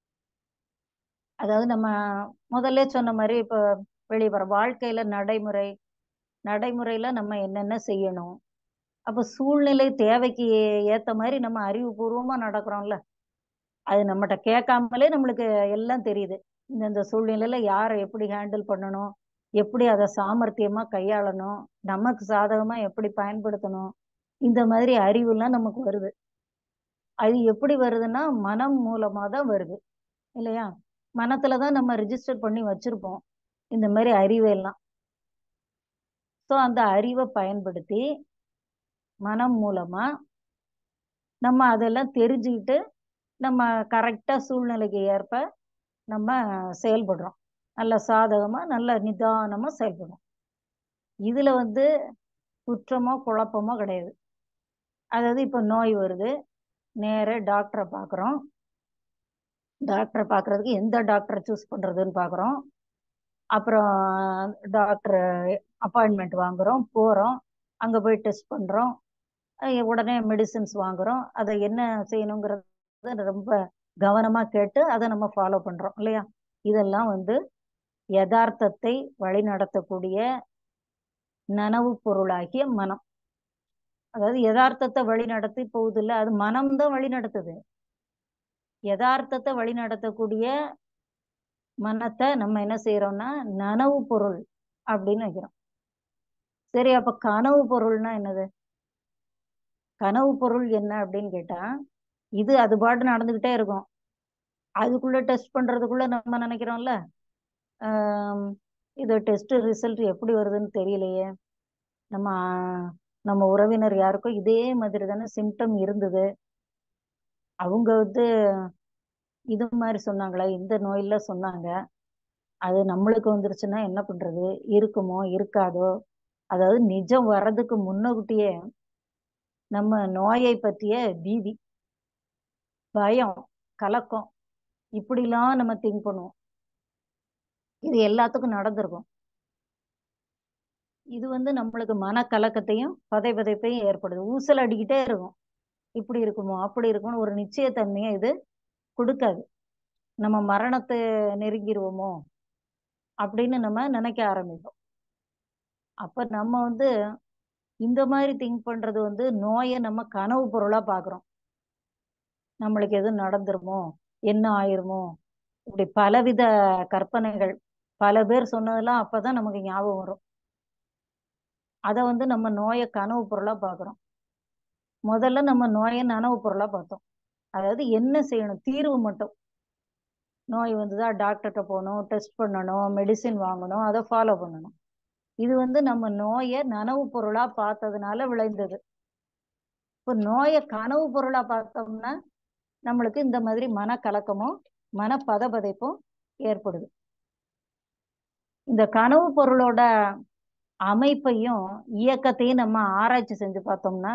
அதாவது நம்ம முதல்ல சொன்ன மாதிரி இப்போ வெளியே வர வாழ்க்கையில நடைமுறை நடைமுறையில நம்ம என்னென்ன செய்யணும் அப்போ சூழ்நிலை தேவைக்கு ஏத்த மாதிரி நம்ம அறிவுபூர்வமா நடக்கிறோம்ல அது நம்மகிட்ட கேட்காமலே நம்மளுக்கு எல்லாம் தெரியுது இந்த சூழ்நிலையில யாரை எப்படி ஹேண்டில் பண்ணணும் எப்படி அதை சாமர்த்தியமா கையாளணும் நமக்கு சாதகமா எப்படி பயன்படுத்தணும் இந்த மாதிரி அறிவுலாம் நமக்கு வருது அது எப்படி வருதுன்னா மனம் மூலமா தான் வருது இல்லையா மனத்துல தான் நம்ம ரிஜிஸ்டர் பண்ணி வச்சிருப்போம் இந்த மாதிரி அறிவெல்லாம் ஸோ அந்த அறிவை பயன்படுத்தி மனம் மூலமா நம்ம அதெல்லாம் தெரிஞ்சுக்கிட்டு நம்ம கரெக்டா சூழ்நிலைக்கு ஏற்ப நம்ம செயல்படுறோம் நல்ல சாதகமா நல்ல நிதானமா செயல்படுறோம் இதுல வந்து குற்றமோ குழப்பமோ கிடையாது அதாவது இப்போ நோய் வருது நேர டாக்டரை பார்க்குறோம் டாக்டரை பார்க்கறதுக்கு எந்த டாக்டரை சூஸ் பண்றதுன்னு பார்க்குறோம் அப்புறம் டாக்டர் அப்பாயின்மெண்ட் வாங்குறோம் போகிறோம் அங்கே போய் டெஸ்ட் பண்ணுறோம் உடனே மெடிசின்ஸ் வாங்குறோம் அதை என்ன செய்யணுங்கிறத ரொம்ப கவனமாக கேட்டு அதை நம்ம ஃபாலோ பண்ணுறோம் இல்லையா இதெல்லாம் வந்து யதார்த்தத்தை வழிநடத்தக்கூடிய நனவு பொருளாகிய மனம் அதாவது யதார்த்தத்தை வழி நடத்தி போகுது இல்ல அது மனம்தான் வழி நடத்துது யதார்த்தத்தை வழி நடத்தக்கூடிய மனத்தை நம்ம என்ன செய்யறோம்னா நனவு பொருள் அப்படின்னு வைக்கிறோம் சரி அப்ப கனவு பொருள்னா என்னது கனவு பொருள் என்ன அப்படின்னு கேட்டா இது அது பாட்டு நடந்துகிட்டே இருக்கும் அதுக்குள்ள டெஸ்ட் பண்றதுக்குள்ள நம்ம நினைக்கிறோம்ல ஆம், இது டெஸ்ட் ரிசல்ட் எப்படி வருதுன்னு தெரியலையே நம்ம நம்ம உறவினர் யாருக்கோ இதே மாதிரி தானே சிம்டம் இருந்தது அவங்க வந்து இது மாதிரி சொன்னாங்களா இந்த நோயில சொன்னாங்க அது நம்மளுக்கு வந்துருச்சுன்னா என்ன பண்றது இருக்குமோ இருக்காதோ அதாவது நிஜம் வர்றதுக்கு முன்னக்கூட்டியே நம்ம நோயை பற்றிய பீதி பயம் கலக்கம் இப்படிலாம் நம்ம திங்க் பண்ணுவோம் இது எல்லாத்துக்கும் நடந்திருக்கும் இது வந்து நம்மளுக்கு மனக்கலக்கத்தையும் பதை பதைப்பையும் ஏற்படுது ஊசல் அடிக்கிட்டே இருக்கும் இப்படி இருக்குமோ அப்படி இருக்கும்னு ஒரு நிச்சயத்தன்மையை இது கொடுக்காது நம்ம மரணத்தை நெருங்கிடுவோமோ அப்படின்னு நம்ம நினைக்க ஆரம்பிப்போம் அப்ப நம்ம வந்து இந்த மாதிரி திங்க் பண்றது வந்து நோயை நம்ம கனவு பொருளா பாக்குறோம் நம்மளுக்கு எதுவும் நடந்துருமோ என்ன ஆயிருமோ இப்படி பலவித கற்பனைகள் பல பேர் சொன்னதெல்லாம் அப்பதான் நமக்கு ஞாபகம் வரும் அதை வந்து நம்ம நோயை கனவு பொருளா பாக்குறோம் முதல்ல நம்ம நோயை நனவு பொருளா பார்த்தோம் அதாவது என்ன செய்யணும் தீர்வு மட்டும் நோய் வந்ததா டாக்டர்கிட்ட போகணும் டெஸ்ட் பண்ணணும் மெடிசின் வாங்கணும் அதை ஃபாலோ பண்ணணும் இது வந்து நம்ம நோயை நனவு பொருளா பார்த்ததுனால விளைந்தது இப்போ நோயை கனவு பொருளா பார்த்தோம்னா நம்மளுக்கு இந்த மாதிரி மனக்கலக்கமும் மன பதபதைப்பும் ஏற்படுது இந்த கனவு பொருளோட அமைப்பையும் இயக்கத்தையும் நம்ம ஆராய்ச்சி செஞ்சு பார்த்தோம்னா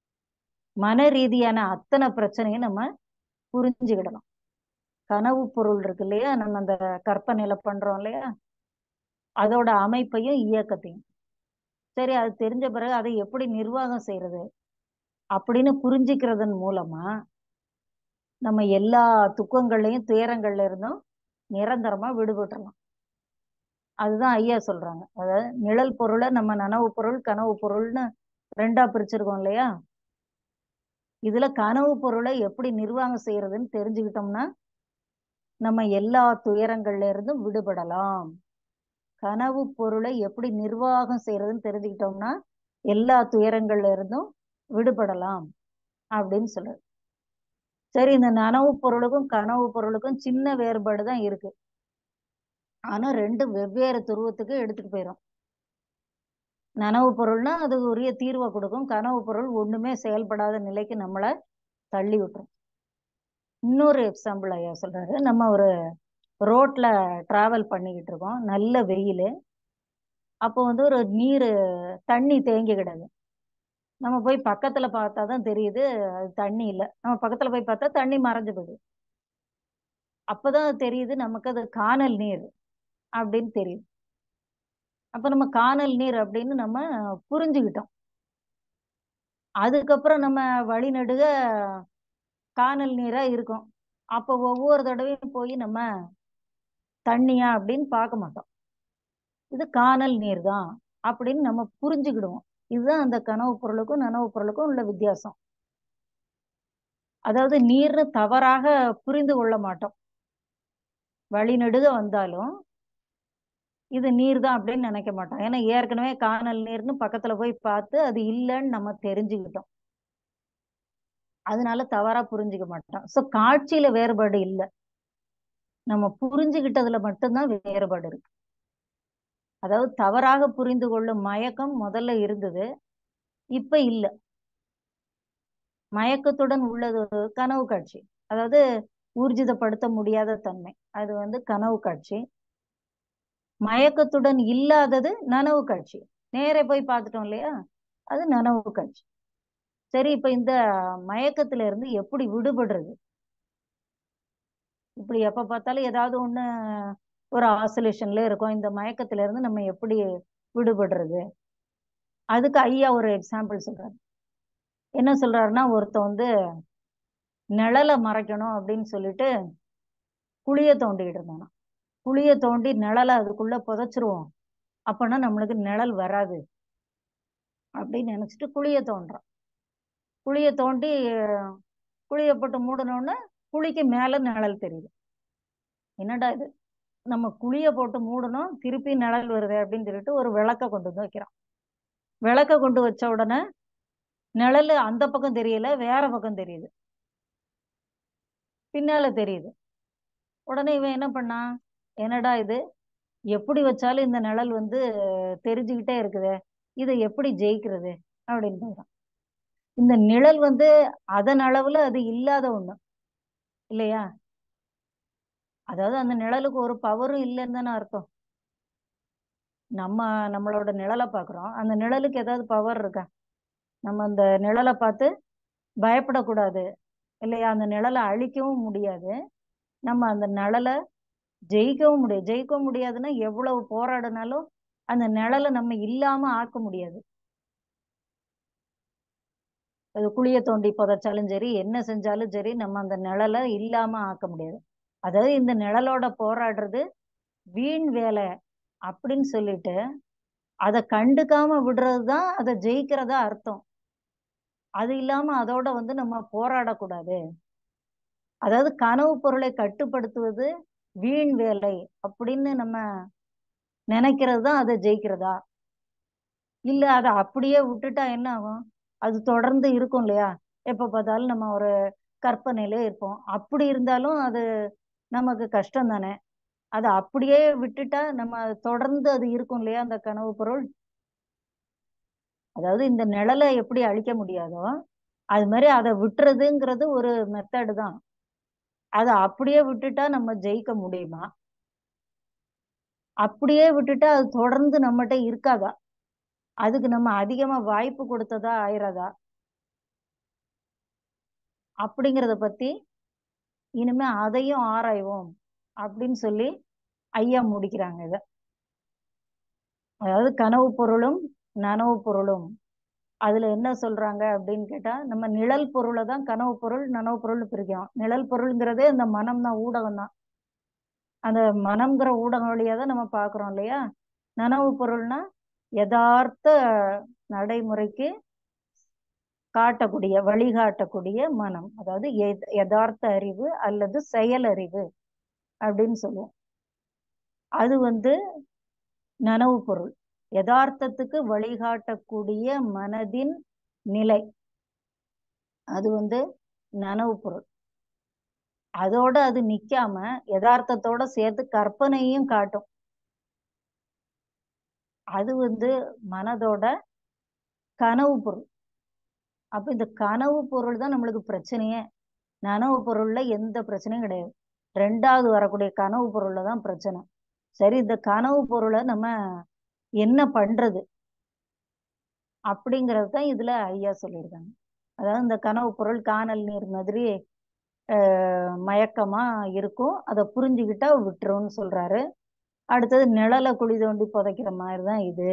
மன ரீதியான அத்தனை பிரச்சனையும் நம்ம புரிஞ்சுக்கிடலாம் கனவு பொருள் இருக்கு இல்லையா நம்ம அந்த கற்பனையில பண்றோம் இல்லையா அதோட அமைப்பையும் இயக்கத்தையும் சரி அது தெரிஞ்ச பிறகு அதை எப்படி நிர்வாகம் செய்யறது அப்படின்னு புரிஞ்சுக்கிறதன் மூலமா நம்ம எல்லா துக்கங்கள்லையும் துயரங்கள்ல இருந்தும் நிரந்தரமா விடுபட்டுறலாம் அதுதான் ஐயா சொல்றாங்க அதாவது நிழல் பொருளை நம்ம நனவு பொருள் கனவு பொருள்னு ரெண்டா பிரிச்சிருக்கோம் இல்லையா இதுல கனவு பொருளை எப்படி நிர்வாகம் செய்யறதுன்னு தெரிஞ்சுக்கிட்டோம்னா நம்ம எல்லா துயரங்கள்ல இருந்தும் விடுபடலாம் கனவு பொருளை எப்படி நிர்வாகம் செய்யறதுன்னு தெரிஞ்சுக்கிட்டோம்னா எல்லா துயரங்கள்ல இருந்தும் விடுபடலாம் அப்படின்னு சொல்றது சரி இந்த நனவு பொருளுக்கும் கனவு பொருளுக்கும் சின்ன வேறுபாடு தான் இருக்கு ஆனா ரெண்டு வெவ்வேறு துருவத்துக்கு எடுத்துட்டு போயிடும் நனவு பொருள்னா அது உரிய தீர்வை கொடுக்கும் கனவு பொருள் ஒண்ணுமே செயல்படாத நிலைக்கு நம்மளை தள்ளி விட்டுரும் இன்னொரு எக்ஸாம்பிள் ஐயா சொல்றாரு நம்ம ஒரு ரோட்ல டிராவல் பண்ணிக்கிட்டு இருக்கோம் நல்ல வெயில் அப்போ வந்து ஒரு நீர் தண்ணி தேங்கி கிடக்கு நம்ம போய் பக்கத்துல பார்த்தா தான் தெரியுது அது தண்ணி இல்லை நம்ம பக்கத்துல போய் பார்த்தா தண்ணி மறைஞ்சு போகுது அப்பதான் தெரியுது நமக்கு அது காணல் நீர் அப்படின்னு தெரியுது அப்ப நம்ம காணல் நீர் அப்படின்னு நம்ம புரிஞ்சுக்கிட்டோம் அதுக்கப்புறம் நம்ம வழிநடுக காணல் நீரா இருக்கும் அப்போ ஒவ்வொரு தடவையும் போய் நம்ம தண்ணியா அப்படின்னு பார்க்க மாட்டோம் இது காணல் நீர் தான் அப்படின்னு நம்ம புரிஞ்சுக்கிடுவோம் இதுதான் அந்த கனவு பொருளுக்கும் நனவு பொருளுக்கும் உள்ள வித்தியாசம் அதாவது நீர்னு தவறாக புரிந்து கொள்ள மாட்டோம் வழிநடுக வந்தாலும் இது நீர் தான் அப்படின்னு நினைக்க மாட்டோம் ஏன்னா ஏற்கனவே காணல் நீர்னு பக்கத்துல போய் பார்த்து அது இல்லைன்னு நம்ம தெரிஞ்சுக்கிட்டோம் அதனால தவறா புரிஞ்சுக்க மாட்டோம் ஸோ காட்சியில வேறுபாடு இல்லை நம்ம புரிஞ்சுக்கிட்டதுல மட்டும்தான் வேறுபாடு இருக்கு அதாவது தவறாக புரிந்து கொள்ளும் மயக்கம் முதல்ல இருந்தது இப்ப இல்ல மயக்கத்துடன் உள்ளது கனவு காட்சி அதாவது ஊர்ஜிதப்படுத்த முடியாத தன்மை அது வந்து கனவு காட்சி மயக்கத்துடன் இல்லாதது நனவு காட்சி நேரே போய் பார்த்துட்டோம் இல்லையா அது நனவு காட்சி சரி இப்ப இந்த மயக்கத்துல இருந்து எப்படி விடுபடுறது இப்படி எப்ப பார்த்தாலும் ஏதாவது ஒண்ணு ஒரு ஆசோலேஷன்ல இருக்கும் இந்த மயக்கத்துல இருந்து நம்ம எப்படி விடுபடுறது அதுக்கு ஐயா ஒரு எக்ஸாம்பிள் சொல்றாரு என்ன சொல்றாருன்னா ஒருத்தன் வந்து நிழலை மறைக்கணும் அப்படின்னு சொல்லிட்டு குழிய தோண்டிக்கிட்டு இருந்தானா குழிய தோண்டி நிழலை அதுக்குள்ள புதைச்சிருவோம் அப்பனா நம்மளுக்கு நிழல் வராது அப்படின்னு நினைச்சிட்டு குழிய தோண்டுறான் குழிய தோண்டி குழிய போட்டு மூடணும்னு குழிக்கு மேல நிழல் தெரியுது என்னடா இது நம்ம குழிய போட்டு மூடணும் திருப்பி நிழல் வருது அப்படின்னு சொல்லிட்டு ஒரு விளக்க கொண்டு வந்து வைக்கிறான் விளக்க கொண்டு வச்ச உடனே நிழல் அந்த பக்கம் தெரியல வேற பக்கம் தெரியுது பின்னால தெரியுது உடனே இவன் என்ன பண்ணான் என்னடா இது எப்படி வச்சாலும் இந்த நிழல் வந்து தெரிஞ்சுக்கிட்டே இருக்குதே இதை எப்படி ஜெயிக்கிறது அப்படின்னு பார்க்குறான் இந்த நிழல் வந்து அதன் அளவுல அது இல்லாத ஒண்ணு இல்லையா அதாவது அந்த நிழலுக்கு ஒரு பவரும் இல்லைன்னு தானே அர்த்தம் நம்ம நம்மளோட நிழலை பார்க்குறோம் அந்த நிழலுக்கு ஏதாவது பவர் இருக்கா நம்ம அந்த நிழலை பார்த்து பயப்படக்கூடாது இல்லையா அந்த நிழலை அழிக்கவும் முடியாது நம்ம அந்த நிழலை ஜெயிக்கவும் முடியாது ஜெயிக்க முடியாதுன்னா எவ்வளவு போராடினாலும் அந்த நிழலை நம்ம இல்லாம ஆக்க முடியாது அது குழிய தோண்டி புதைச்சாலும் சரி என்ன செஞ்சாலும் சரி நம்ம அந்த நிழலை இல்லாம ஆக்க முடியாது அதாவது இந்த நிழலோட போராடுறது வீண் வேலை அப்படின்னு சொல்லிட்டு அதை கண்டுக்காம விடுறது தான் அதை ஜெயிக்கிறதா அர்த்தம் அது இல்லாம அதோட வந்து நம்ம போராடக்கூடாது அதாவது கனவு பொருளை கட்டுப்படுத்துவது வீண் வேலை அப்படின்னு நம்ம நினைக்கிறது தான் அதை ஜெயிக்கிறதா இல்ல அதை அப்படியே விட்டுட்டா என்ன ஆகும் அது தொடர்ந்து இருக்கும் இல்லையா எப்ப பார்த்தாலும் நம்ம ஒரு கற்பனையிலே இருப்போம் அப்படி இருந்தாலும் அது நமக்கு கஷ்டம் தானே அதை அப்படியே விட்டுட்டா நம்ம தொடர்ந்து அது இருக்கும் இல்லையா அந்த கனவு பொருள் அதாவது இந்த நிழலை எப்படி அழிக்க முடியாதோ அது மாதிரி அதை விட்டுறதுங்கிறது ஒரு மெத்தடு தான் அதை அப்படியே விட்டுட்டா நம்ம ஜெயிக்க முடியுமா அப்படியே விட்டுட்டா அது தொடர்ந்து நம்மகிட்ட இருக்காதா அதுக்கு நம்ம அதிகமா வாய்ப்பு கொடுத்ததா ஆயிராதா அப்படிங்கிறத பத்தி இனிமே அதையும் ஆராய்வோம் அப்படின்னு சொல்லி ஐயா முடிக்கிறாங்க இத அதாவது கனவு பொருளும் நனவு பொருளும் அதுல என்ன சொல்றாங்க அப்படின்னு கேட்டா நம்ம நிழல் பொருளை தான் கனவு பொருள் நனவு பொருள் பிரிக்கிறோம் நிழல் பொருள்ங்கிறதே அந்த மனம் தான் ஊடகம் தான் அந்த மனம்ங்கிற ஊடகம் வழியா தான் நம்ம பாக்குறோம் இல்லையா நனவு பொருள்னா யதார்த்த நடைமுறைக்கு காட்டக்கூடிய வழிகாட்டக்கூடிய மனம் அதாவது யதார்த்த அறிவு அல்லது செயல் அறிவு அப்படின்னு சொல்லுவோம் அது வந்து நனவு பொருள் யதார்த்தத்துக்கு வழிகாட்டக்கூடிய மனதின் நிலை அது வந்து நனவு பொருள் அதோட அது நிக்காம யதார்த்தத்தோட சேர்த்து கற்பனையும் காட்டும் அது வந்து மனதோட கனவு பொருள் அப்ப இந்த கனவு பொருள் தான் நம்மளுக்கு பிரச்சனையே நனவு பொருள்ல எந்த பிரச்சனையும் கிடையாது ரெண்டாவது வரக்கூடிய கனவு பொருள்ல தான் பிரச்சனை சரி இந்த கனவு பொருளை நம்ம என்ன பண்றது அப்படிங்கிறது தான் இதுல ஐயா சொல்லியிருக்காங்க அதாவது இந்த கனவு பொருள் காணல் நீர் மாதிரி மயக்கமா இருக்கும் அதை புரிஞ்சுக்கிட்டா விட்டுரும்னு சொல்றாரு அடுத்தது நிழலை குழி தோண்டி புதைக்கிற மாதிரி தான் இது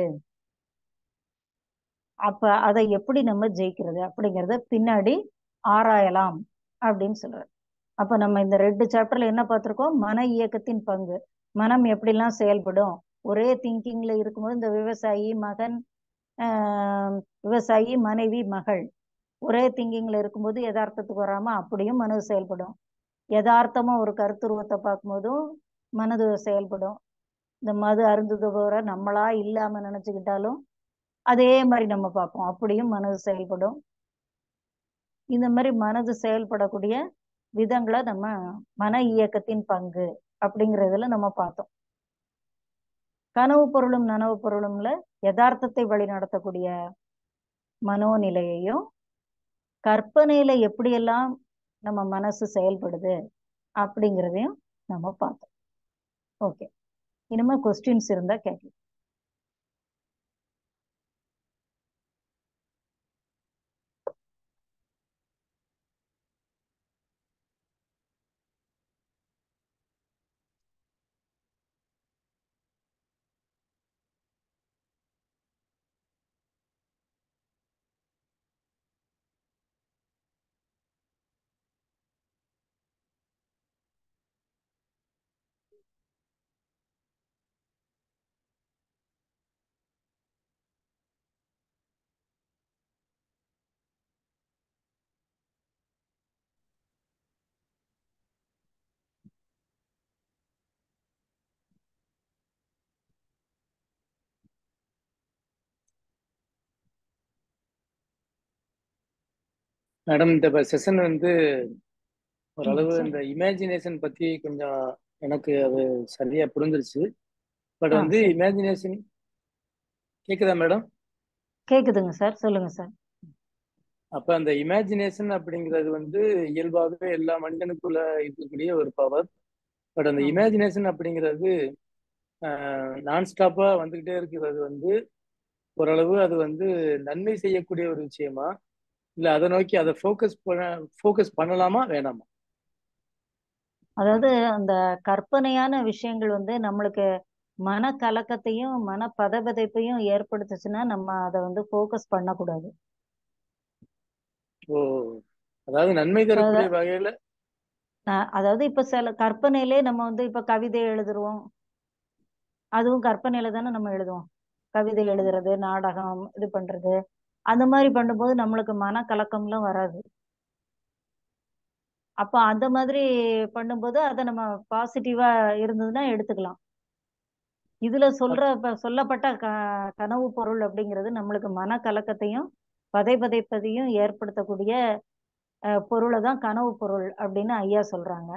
அப்ப அதை எப்படி நம்ம ஜெயிக்கிறது அப்படிங்கிறத பின்னாடி ஆராயலாம் அப்படின்னு சொல்றாரு அப்ப நம்ம இந்த ரெண்டு சாப்டர்ல என்ன பார்த்திருக்கோம் மன இயக்கத்தின் பங்கு மனம் எப்படிலாம் செயல்படும் ஒரே திங்கிங்ல இருக்கும்போது இந்த விவசாயி மகன் விவசாயி மனைவி மகள் ஒரே திங்கிங்ல இருக்கும்போது யதார்த்தத்துக்கு வராம அப்படியும் மனது செயல்படும் யதார்த்தமா ஒரு கருத்துருவத்தை பார்க்கும்போதும் மனது செயல்படும் இந்த மது அருந்துது போற நம்மளா இல்லாம நினைச்சுக்கிட்டாலும் அதே மாதிரி நம்ம பார்ப்போம் அப்படியும் மனது செயல்படும் இந்த மாதிரி மனது செயல்படக்கூடிய விதங்களை நம்ம மன இயக்கத்தின் பங்கு அப்படிங்கிறதுல நம்ம பார்த்தோம் கனவு பொருளும் நனவு பொருளும்ல யதார்த்தத்தை வழி நடத்தக்கூடிய மனோநிலையையும் கற்பனையில எப்படியெல்லாம் நம்ம மனசு செயல்படுது அப்படிங்கிறதையும் நம்ம பார்த்தோம் ஓகே இனிமே கொஸ்டின்ஸ் இருந்தா கேட்கலாம் மேடம் இந்த செஷன் வந்து ம் ஓரளவு இந்த சொல்லுங்க இமேஜினேஷன் பத்தி கொஞ்சம் எனக்கு அது சரியா புரிஞ்சிருச்சு பட் ஆ வந்து சரி இமேஜினேஷன் கேக்குதா மேடம் கேக்குதுங்க சார் சொல்லுங்க சார் அப்ப அந்த இமேஜினேஷன் அப்படிங்கிறது வந்து இயல்பாகவே எல்லா மனிதனுக்குள்ள இருக்கக்கூடிய ஒரு பவர் பட் அந்த ஆமா இமேஜினேஷன் அப்படிங்கிறது நான் ஸ்டாப்பா வந்துகிட்டே இருக்கிறது வந்து ஓரளவு அது வந்து நன்மை செய்யக்கூடிய ஒரு விஷயமா இல்ல அதை நோக்கி அதை ஃபோக்கஸ் பண்ண ஃபோக்கஸ் பண்ணலாமா வேணாமா அதாவது அந்த கற்பனையான விஷயங்கள் வந்து நம்மளுக்கு மன கலக்கத்தையும் மன பதபதைப்பையும் ஏற்படுத்துச்சுன்னா நம்ம அதை வந்து ஃபோக்கஸ் பண்ணக்கூடாது ஓ அதாவது நன்மை So, அத- தரக்கூடிய வகையில அஹ் அதாவது இப்ப சில கற்பனையிலே நம்ம வந்து இப்ப கவிதை எழுதுறோம் அதுவும் கற்பனையில தானே நம்ம எழுதுவோம் கவிதை எழுதுறது நாடகம் இது பண்றது அந்த மாதிரி பண்ணும்போது நம்மளுக்கு மன கலக்கம்லாம் வராது அப்ப அந்த மாதிரி பண்ணும்போது அதை நம்ம பாசிட்டிவா இருந்ததுன்னா எடுத்துக்கலாம் இதுல சொல்ற இப்ப சொல்லப்பட்ட க கனவு பொருள் அப்படிங்கிறது நம்மளுக்கு மன கலக்கத்தையும் பதைபதைப்பதையும் ஏற்படுத்தக்கூடிய அஹ், பொருளை தான் கனவு பொருள் அப்படின்னு ஐயா சொல்றாங்க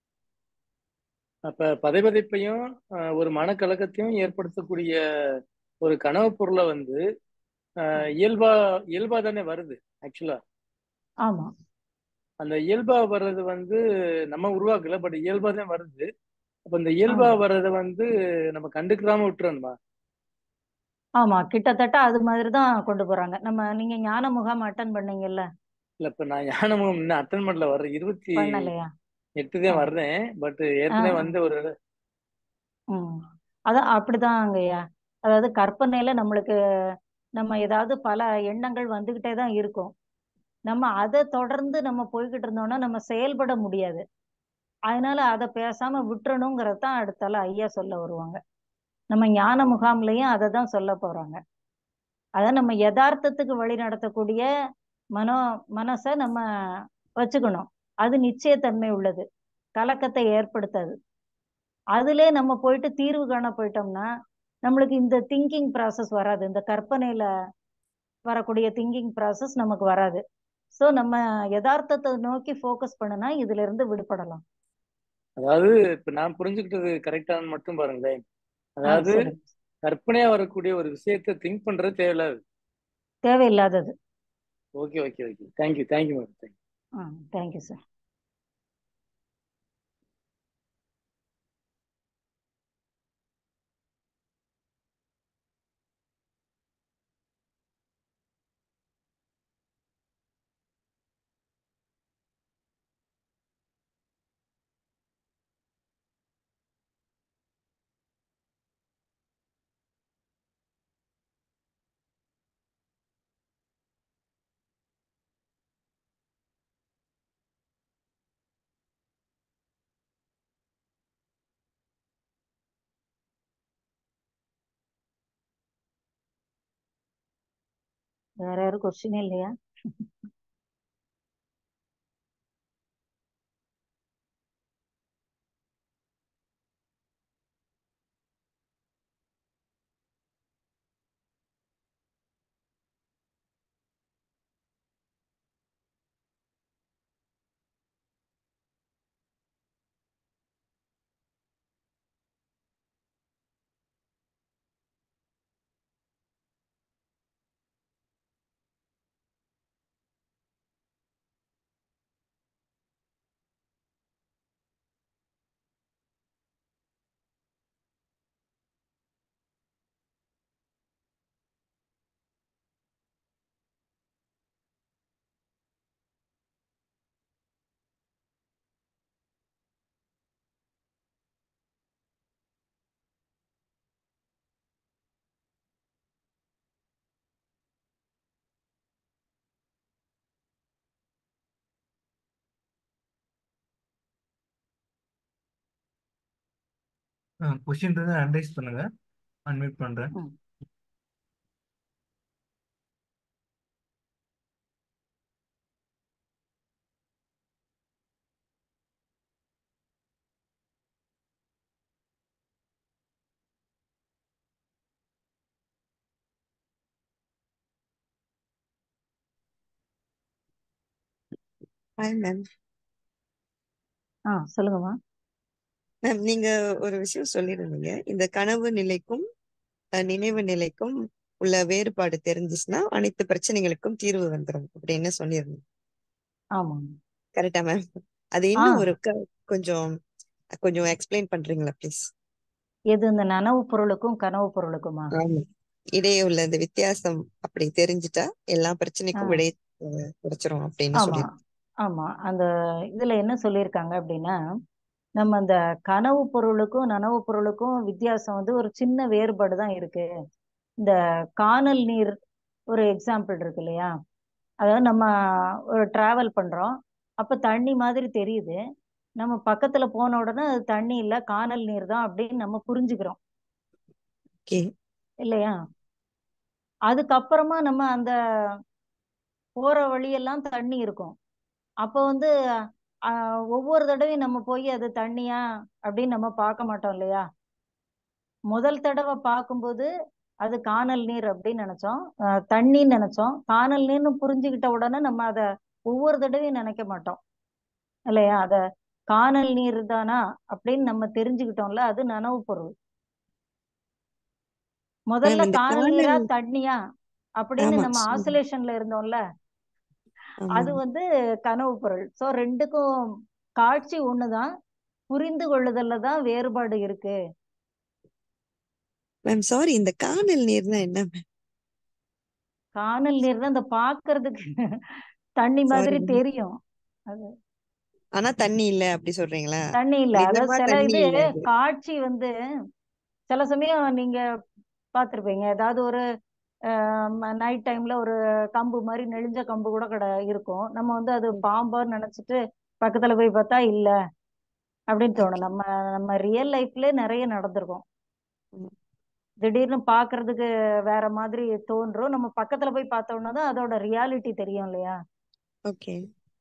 அப்ப பதைபதைப்பையும் அஹ், ஒரு மனக்கலக்கத்தையும் ஏற்படுத்தக்கூடிய ஒரு கனவு பொருளை வந்து அஹ், இயல்பா இயல்பா தானே வருது ஆக்சுவலா ஆமா அந்த இயல்பா வர்றது வந்து நம்ம உருவாக்கல பட் இயல்பா தான் வருது அப்ப இந்த இயல்பா ஆமா வர்றதை வந்து நம்ம கண்டுக்கிறாம விட்டுறணுமா ஆமா கிட்டத்தட்ட அது மாதிரி தான் கொண்டு போறாங்க நம்ம நீங்க ஞான முகாம் அட்டன் பண்ணீங்கல்ல இல்ல இப்ப நான் ஞானமும் இன்னும் அட்டன் பண்ணல வர்ற இருபத்தி பண்ணலையா எட்டு ஆ தான் வர்றேன் பட் ஆ ஏற்கனவே ஆ. வந்து ஒரு ம் அதான் அப்படிதான் அங்கய்யா அதாவது கற்பனையில நம்மளுக்கு நம்ம ஏதாவது பல எண்ணங்கள் வந்துகிட்டே தான் இருக்கும் நம்ம அதை தொடர்ந்து நம்ம போய்கிட்டு இருந்தோம்னா நம்ம செயல்பட முடியாது அதனால அதை பேசாம விட்டுறணுங்கிறது தான் அடுத்தால ஐயா சொல்ல வருவாங்க நம்ம ஞான முகாம்லயும் அதை தான் சொல்ல போறாங்க அதான் நம்ம யதார்த்தத்துக்கு வழி நடத்தக்கூடிய மனோ மனசை நம்ம வச்சுக்கணும் அது நிச்சயத்தன்மை உள்ளது கலக்கத்தை ஏற்படுத்தாது அதிலே நம்ம போயிட்டு தீர்வு காண போயிட்டோம்னா நம்மளுக்கு இந்த திங்கிங் ப்ராசஸ் வராது இந்த கற்பனையில வரக்கூடிய திங்கிங் ப்ராசஸ் நமக்கு வராது ஸோ நம்ம யதார்த்தத்தை நோக்கி ஃபோக்கஸ் பண்ணுனா இதுல இருந்து விடுபடலாம் அதாவது இப்ப நான் புரிஞ்சுக்கிட்டது கரெக்டானு மட்டும் பாருங்களேன் ஆ அதாவது சொல்லுங்க கற்பனையா வரக்கூடிய ஒரு விஷயத்த திங்க் பண்றது தேவையில்லாது தேவையில்லாதது okay okay okay thank you thank you madam thank you ஆ தேங்க்யூ சார் வேற யாரும் கொஸ்டின் இல்லையா கொஸ்டின் இருந்தா அனலைஸ் பண்ணுங்க அன்மியூட் பண்றேன் ம் ஹாய் மேம் ஆ சொல்லுங்கம்மா மேம் நீங்க ஒரு விஷயம் சொல்லியிருந்தீங்க இந்த கனவு நிலைக்கும் அஹ், நினைவு நிலைக்கும் உள்ள வேறுபாடு தெரிஞ்சுச்சுன்னா அனைத்து பிரச்சனைகளுக்கும் தீர்வு வந்துடும் அப்படின்னு சொல்லியிருந்தீங்க ஆமாங்க கரெக்டா மேம் அது ஆ இன்னும் ஒரு க- கொஞ்சம் கொஞ்சம் எக்ஸ்பிளைன் பண்றீங்களா ப்ளீஸ் எது இந்த நனவு பொருளுக்கும் கனவு பொருளுக்குமா ஆமா இடையே உள்ள இந்த வித்தியாசம் அப்படி தெரிஞ்சுட்டா எல்லா ஆ பிரச்சனைக்கும் விடை அஹ், கிடைச்சிரும் அப்படின்னு ஆமா சொல்லியிருந்தீங்க ஆமா அந்த இதுல என்ன சொல்லியிருக்காங்க அப்படின்னா நம்ம அந்த கனவு பொருளுக்கும் நனவு பொருளுக்கும் வித்தியாசம் வந்து ஒரு சின்ன வேறுபாடு தான் இருக்கு இந்த கானல் நீர் ஒரு எக்ஸாம்பிள் இருக்கு இல்லையா அதாவது நம்ம ஒரு டிராவல் பண்றோம் அப்ப தண்ணி மாதிரி தெரியுது நம்ம பக்கத்துல போன உடனே அது தண்ணி இல்ல கானல் நீர் தான் அப்படின்னு நம்ம புரிஞ்சுக்கிறோம் ஓகே இல்லையா அதுக்கப்புறமா நம்ம அந்த போற வழியெல்லாம் தண்ணி இருக்கும் அப்போ வந்து ஆஹ், ஒவ்வொரு தடவையும் நம்ம போய் அது தண்ணியா அப்படின்னு நம்ம பார்க்க மாட்டோம் இல்லையா முதல் தடவை பார்க்கும்போது அது கானல் நீர் அப்படின்னு நினைச்சோம் ஆஹ், தண்ணின்னு நினைச்சோம் கானல் நீர்னு புரிஞ்சுக்கிட்ட உடனே நம்ம அதை ஒவ்வொரு தடவையும் நினைக்க மாட்டோம் இல்லையா அத கானல் நீர் தானா அப்படின்னு நம்ம தெரிஞ்சுக்கிட்டோம்ல அது நனவு பொருள் மேம் முதல்ல இந்த கானல் நீரா காணல் தண்ணியா அப்படின்னு ஆமா நம்ம சொல்லுங்க. ஆசிலேஷன்ல இருந்தோம்ல ஆமா அது வந்து கனவு பொருள் சோ ரெண்டுக்கும் காட்சி ஒண்ணுதான் புரிந்து கொள்ளுதல்ல தான் வேறுபாடு இருக்கு மேம் சாரி இந்த காணல் நீர்னா என்ன மேம் கானல் நீர் தான் இந்த பாக்குறதுக்கு தண்ணி சாரி மாதிரி மேம் தெரியும் அது ஆனா தண்ணி இல்ல அப்படி சொல்றீங்களா தண்ணி இல்ல அதாவது நிஜமா சில தண்ணி இது இல்ல அது காட்சி வந்து சில சமயம் நீங்க பார்த்திருப்பீங்க ஏதாவது ஒரு நைட் டைம்ல ஒரு கம்பு மாதிரி நெளிஞ்ச கம்பு கூட கடை இருக்கும் நம்ம வந்து அது ம், பாம்பான்னு நினைச்சிட்டு பக்கத்துல போய் பார்த்தா இல்ல அப்படின்னு தோணும் ஓகே நம்ம நம்ம ரியல் லைஃப்ல நிறைய நடந்திருக்கும் ம், திடீர்னு பாக்குறதுக்கு வேற மாதிரி தோன்றும் நம்ம பக்கத்துல போய் பார்த்தோம்னா தான் அதோட ரியாலிட்டி தெரியும் இல்லையா ஓகே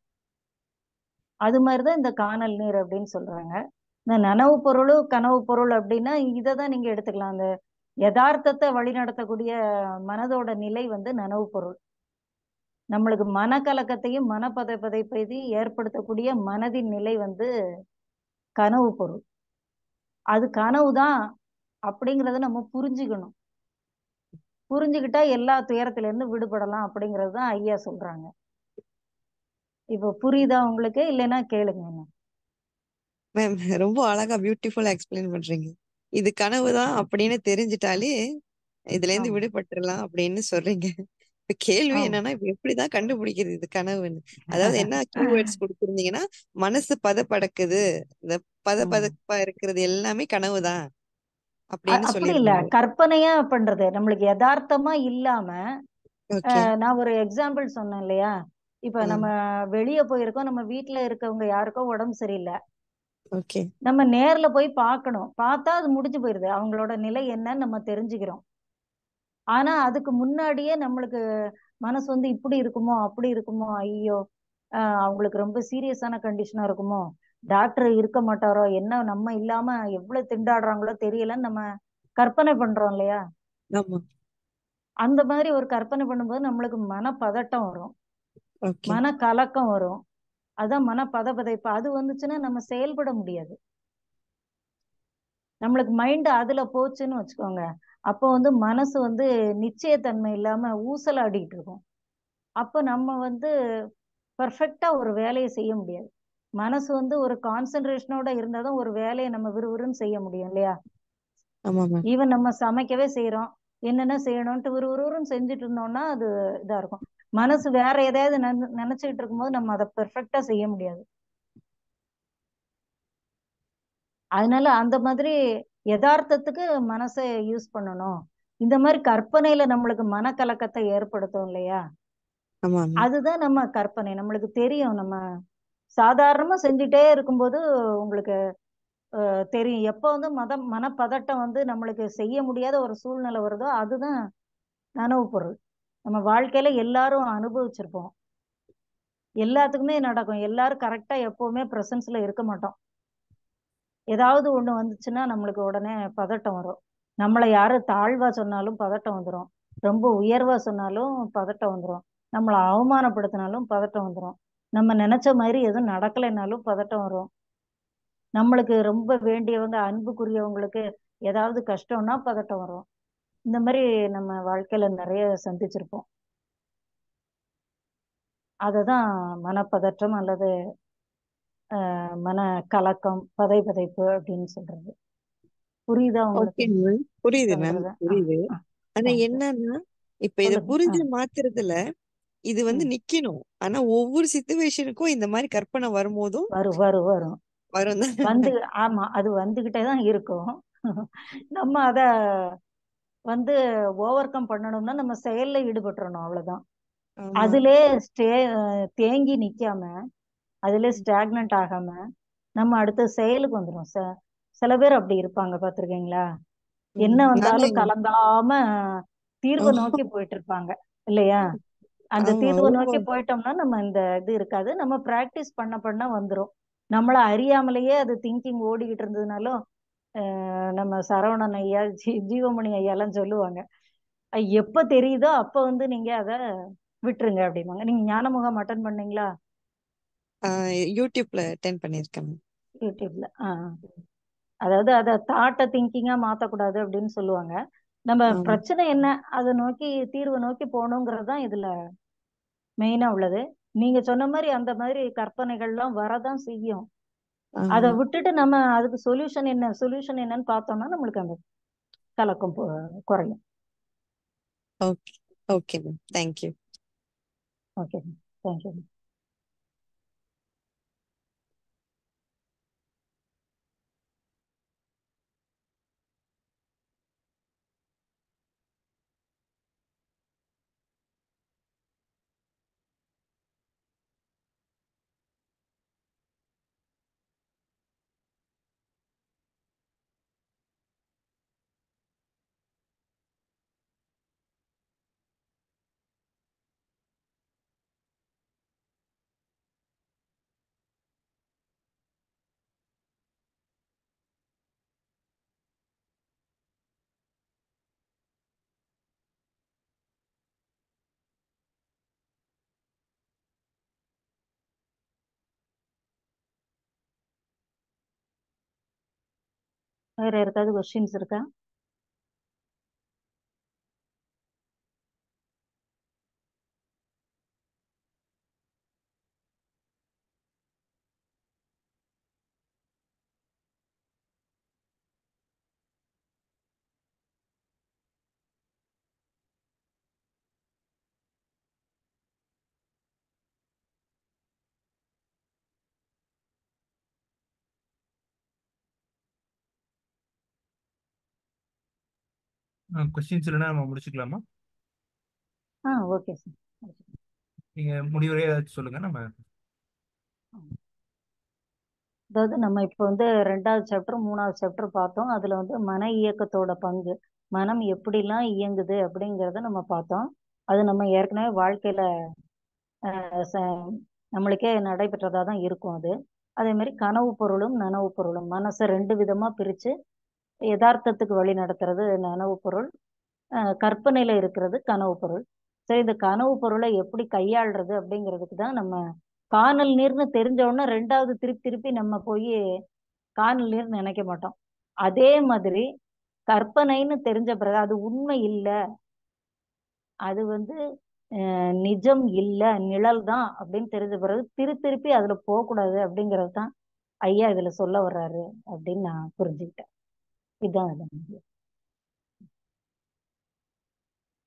அது மாதிரிதான் இந்த கானல் நீர் அப்படின்னு சொல்றாங்க இந்த நனவு பொருள் கனவு பொருள் அப்படின்னா இதை தான் நீங்க எடுத்துக்கலாம் அந்த யதார்த்தத்தை வழிநடத்தக்கூடிய மனதோட நிலை வந்து நனவு பொருள் நம்மளுக்கு மனக்கலக்கத்தையும் மனப்பதைப்பதைப்பதையும் ஏற்படுத்தக்கூடிய மனதின் நிலை வந்து கனவு பொருள் அது கனவு தான் அப்படிங்கறத நம்ம புரிஞ்சுக்கணும் புரிஞ்சுக்கிட்டா எல்லா துயரத்துல இருந்து விடுபடலாம் அப்படிங்கிறது தான் ஐயா சொல்றாங்க இப்போ புரியுதா உங்களுக்கு இல்லைன்னா கேளுங்க என்ன மேம் ரொம்ப அழகா பியூட்டிஃபுல்லா எக்ஸ்பிளைன் பண்றீங்க இது கனவுதான் அப்படின்னு தெரிஞ்சிட்டாலே இதுல இருந்து ஆமா விடுபட்டுறலாம் அப்படின்னு சொல்றீங்க இப்ப கேள்வி ஆமா என்னன்னா இப்ப எப்படிதான் கண்டுபிடிக்கிறது இது கனவுன்னு அதாவது என்ன கீவேர்ட்ஸ் கொடுத்துருந்தீங்கன்னா மனசு பதப்படக்குது இந்த ம். பதப்பதப்பா இருக்கிறது எல்லாமே கனவுதான் அ- அப்படின்னு அப்படி இல்ல சொல்லியிருந்தீங்க கற்பனையா பண்றது நம்மளுக்கு யதார்த்தமா இல்லாம ஓகே அஹ், நான் ஒரு எக்ஸாம்பிள் சொன்னேன் இல்லையா இப்ப நம்ம வெளிய போயிருக்கோம் நம்ம வீட்ல இருக்கவங்க யாருக்கோ உடம்பு சரியில்லை ஓகே நம்ம நேர்ல போய் பார்க்கணும் பார்த்தா அது முடிஞ்சு போயிருது அவங்களோட நிலை என்னன்னு நம்ம தெரிஞ்சுக்கிறோம் ஆனா அதுக்கு முன்னாடியே நம்மளுக்கு மனசு வந்து இப்படி இருக்குமோ அப்படி இருக்குமோ ஐயோ ஆஹ் அவங்களுக்கு ரொம்ப சீரியஸான கண்டிஷனா இருக்குமோ டாக்டர் இருக்க மாட்டாரோ என்ன நம்ம இல்லாம எவ்வளவு திண்டாடுறாங்களோ தெரியலன்னு நம்ம கற்பனை பண்றோம் இல்லையா ஆமா அந்த மாதிரி ஒரு கற்பனை பண்ணும்போது நம்மளுக்கு மனப்பதட்டம் வரும் ஓகே மன கலக்கம் வரும் அதான் மன பதபதைப்பு அது வந்துச்சுன்னா நம்ம செயல்பட முடியாது நம்மளுக்கு மைண்ட் அதுல போச்சுன்னு வச்சுக்கோங்க அப்போ வந்து மனசு வந்து நிச்சயத்தன்மை இல்லாம ஊசலாடிட்டு இருக்கும் அப்போ நம்ம வந்து பர்ஃபெக்டா ஒரு வேலையை செய்ய முடியாது மனசு வந்து ஒரு கான்சென்ட்ரேஷனோட இருந்தாதான் ஒரு வேலையை நம்ம விறுவிறுன்னு செய்ய முடியும் இல்லையா ஆமா மேம் ஈவன் நம்ம சமைக்கவே செய்யறோம் என்னென்ன செய்யணும்ட்டு விறுவிறுன்னு செஞ்சுட்டு இருந்தோம்னா அது இதா இருக்கும் மனசு வேற எதையாவது நினை- நினைச்சுக்கிட்டு இருக்கும்போது நம்ம அதை பெர்ஃபெக்டா செய்ய முடியாது அதனால அந்த மாதிரி யதார்த்தத்துக்கு மனசை யூஸ் பண்ணணும் இந்த மாதிரி கற்பனையில நம்மளுக்கு மனக்கலக்கத்தை ஏற்படுத்தும் இல்லையா ஆமா மேம் அதுதான் நம்ம கற்பனை நம்மளுக்கு தெரியும் நம்ம சாதாரணமா செஞ்சுட்டே இருக்கும்போது உங்களுக்கு அஹ், தெரியும் எப்போ வந்து மத மனப்பதட்டம் வந்து நம்மளுக்கு செய்ய முடியாத ஒரு சூழ்நிலை வருதோ அதுதான் நனவு பொருள் நம்ம வாழ்க்கையில எல்லாரும் அனுபவிச்சிருப்போம் எல்லாத்துக்குமே நடக்கும் எல்லாரும் கரெக்டா எப்பவுமே பிரசன்ஸ்ல இருக்க மாட்டோம் ஏதாவது ஒண்ணு வந்துச்சுன்னா நம்மளுக்கு உடனே பதட்டம் வரும் நம்மளை யாரு தாழ்வா சொன்னாலும் பதட்டம் வந்துடும் ரொம்ப உயர்வா சொன்னாலும் பதட்டம் வந்துடும் நம்மளை அவமானப்படுத்தினாலும் பதட்டம் வந்துடும் நம்ம நினைச்ச மாதிரி எதுவும் நடக்கலைனாலும் பதட்டம் வரும் நம்மளுக்கு ரொம்ப வேண்டியவங்க அன்புக்குரியவங்களுக்கு ஏதாவது கஷ்டம்னா பதட்டம் வரும் இந்த மாதிரி நம்ம வாழ்க்கையில நிறைய சந்திச்சிருப்போம் அததான் மனப்பதற்றம் அல்லது அஹ், மன கலக்கம் பதை பதைப்பு அப்படின்னு சொல்றது புரியுதா உங்களுக்கு ஓகே மேம் புரியுது மேம் சொல்றது ஆ புரியுது ஆ ஆனா ஆ சரி என்னன்னா இப்ப இத சொல்லுங்க ஆ புரிஞ்சு மாத்துறதுல இது வந்து ம் நிக்கணும் ஆனா ஒவ்வொரு சிச்சுவேஷனுக்கும் இந்த மாதிரி கற்பனை வரும்போதும் வரும் வரும் வரும் வரும் தான் வந்து ஆமா அது வந்துகிட்டே தான் இருக்கும் நம்ம அத வந்து ஓவர் கம் பண்ணணும்னா நம்ம செயல்ல ஈடுபட்டுறணும் அவ்வளவுதான் ஆமா அதிலே ஸ்டே தேங்கி நிக்காம அதிலே ம், ஸ்டாக்னண்ட் ஆகாம நம்ம அடுத்த செயலுக்கு வந்துடும் ச சில பேர் அப்படி இருப்பாங்க பார்த்திருக்கீங்களா என்ன ம். வந்தாலும் நானும் கலங்காம தீர்வை ஓ, நோக்கி போயிட்டு இருப்பாங்க இல்லையா அந்த ஆமா தீர்வை நோக்கி ஒவ்வொரு போயிட்டோம்னா நம்ம இந்த இது இருக்காது நம்ம பிராக்டிஸ் பண்ண பண்ண வந்துரும் நம்மள அறியாமலேயே அது திங்கிங் ஓடிக்கிட்டு இருந்ததுனாலும் அஹ் நம்ம சரவணன் ஐயா ஜீ ஜீவமணி ஐயாலாம் சொல்லுவாங்க அஹ் எப்ப தெரியுதோ அப்ப வந்து நீங்க அத விட்டுருங்க அப்படிம்பாங்க நீங்க ஞானமுகம் அட்டன் பண்ணீங்களா ஆஹ் யூடியூப்ல அட்டென்ட் பண்ணியிருக்கேன் ma'am. யூடியூப்ல ஆ அதாவது அதை தாட்டை திங்கிங்கா மாத்தக்கூடாது அப்படின்னு சொல்லுவாங்க நம்ம ஆமா பிரச்சனை என்ன அதை நோக்கி தீர்வை நோக்கி போகணுங்கிறது தான் இதுல மெயினா உள்ளது நீங்க சொன்ன மாதிரி அந்த மாதிரி கற்பனைகள்லாம் வரதான் செய்யும் அதை ஆமா விட்டுட்டு நம்ம அதுக்கு சொல்யூஷன் என்ன சொல்யூஷன் என்னன்னு பார்த்தோம்னா நம்மளுக்கு அந்த கலக்கம் போ- குறையும் okay okay ma'am thank you okay thank you வேற யாருக்காவது கொஸ்டின்ஸ் இருக்கா கொஸ்டின்ஸ் இல்லைன்னா நம்ம முடிச்சுக்கலாமா ஆ ஓகே சார் நீங்க முடிவுரை ஏதாச்சும் சொல்லுங்க நம்ம அதாவது நம்ம இப்போ வந்து ரெண்டாவது சாப்டர் மூணாவது சாப்டர் பார்த்தோம் அதுல வந்து மன இயக்கத்தோட பங்கு மனம் எப்படிலாம் இயங்குது அப்படிங்கிறத நம்ம பார்த்தோம் அது நம்ம ஏற்கனவே வாழ்க்கையில அஹ், ச- நம்மளுக்கே நடைபெற்றதா தான் இருக்கும் அது அதே மாதிரி கனவு பொருளும் நனவு பொருளும் மனசை ரெண்டு விதமா பிரிச்சு யதார்த்தத்துக்கு வழி நடத்துறது நனவு பொருள் அஹ், கற்பனையில இருக்கிறது கனவு பொருள் சரி இந்த கனவு பொருளை எப்படி கையாளுறது அப்படிங்கிறதுக்கு தான் நம்ம காணல் நீர்னு தெரிஞ்ச உடனே ரெண்டாவது திருப்பி திருப்பி நம்ம போய் காணல் நீர்னு நினைக்க மாட்டோம் அதே மாதிரி கற்பனைன்னு தெரிஞ்ச பிறகு அது உண்மை இல்லை அது வந்து அஹ், நிஜம் இல்லை நிழல் தான் அப்படின்னு தெரிஞ்ச பிறகு திரு திருப்பி அதுல போகக்கூடாது அப்படிங்கிறது தான் ஐயா இதுல சொல்ல வர்றாரு அப்படின்னு நான் புரிஞ்சுக்கிட்டேன் இதுதான் இது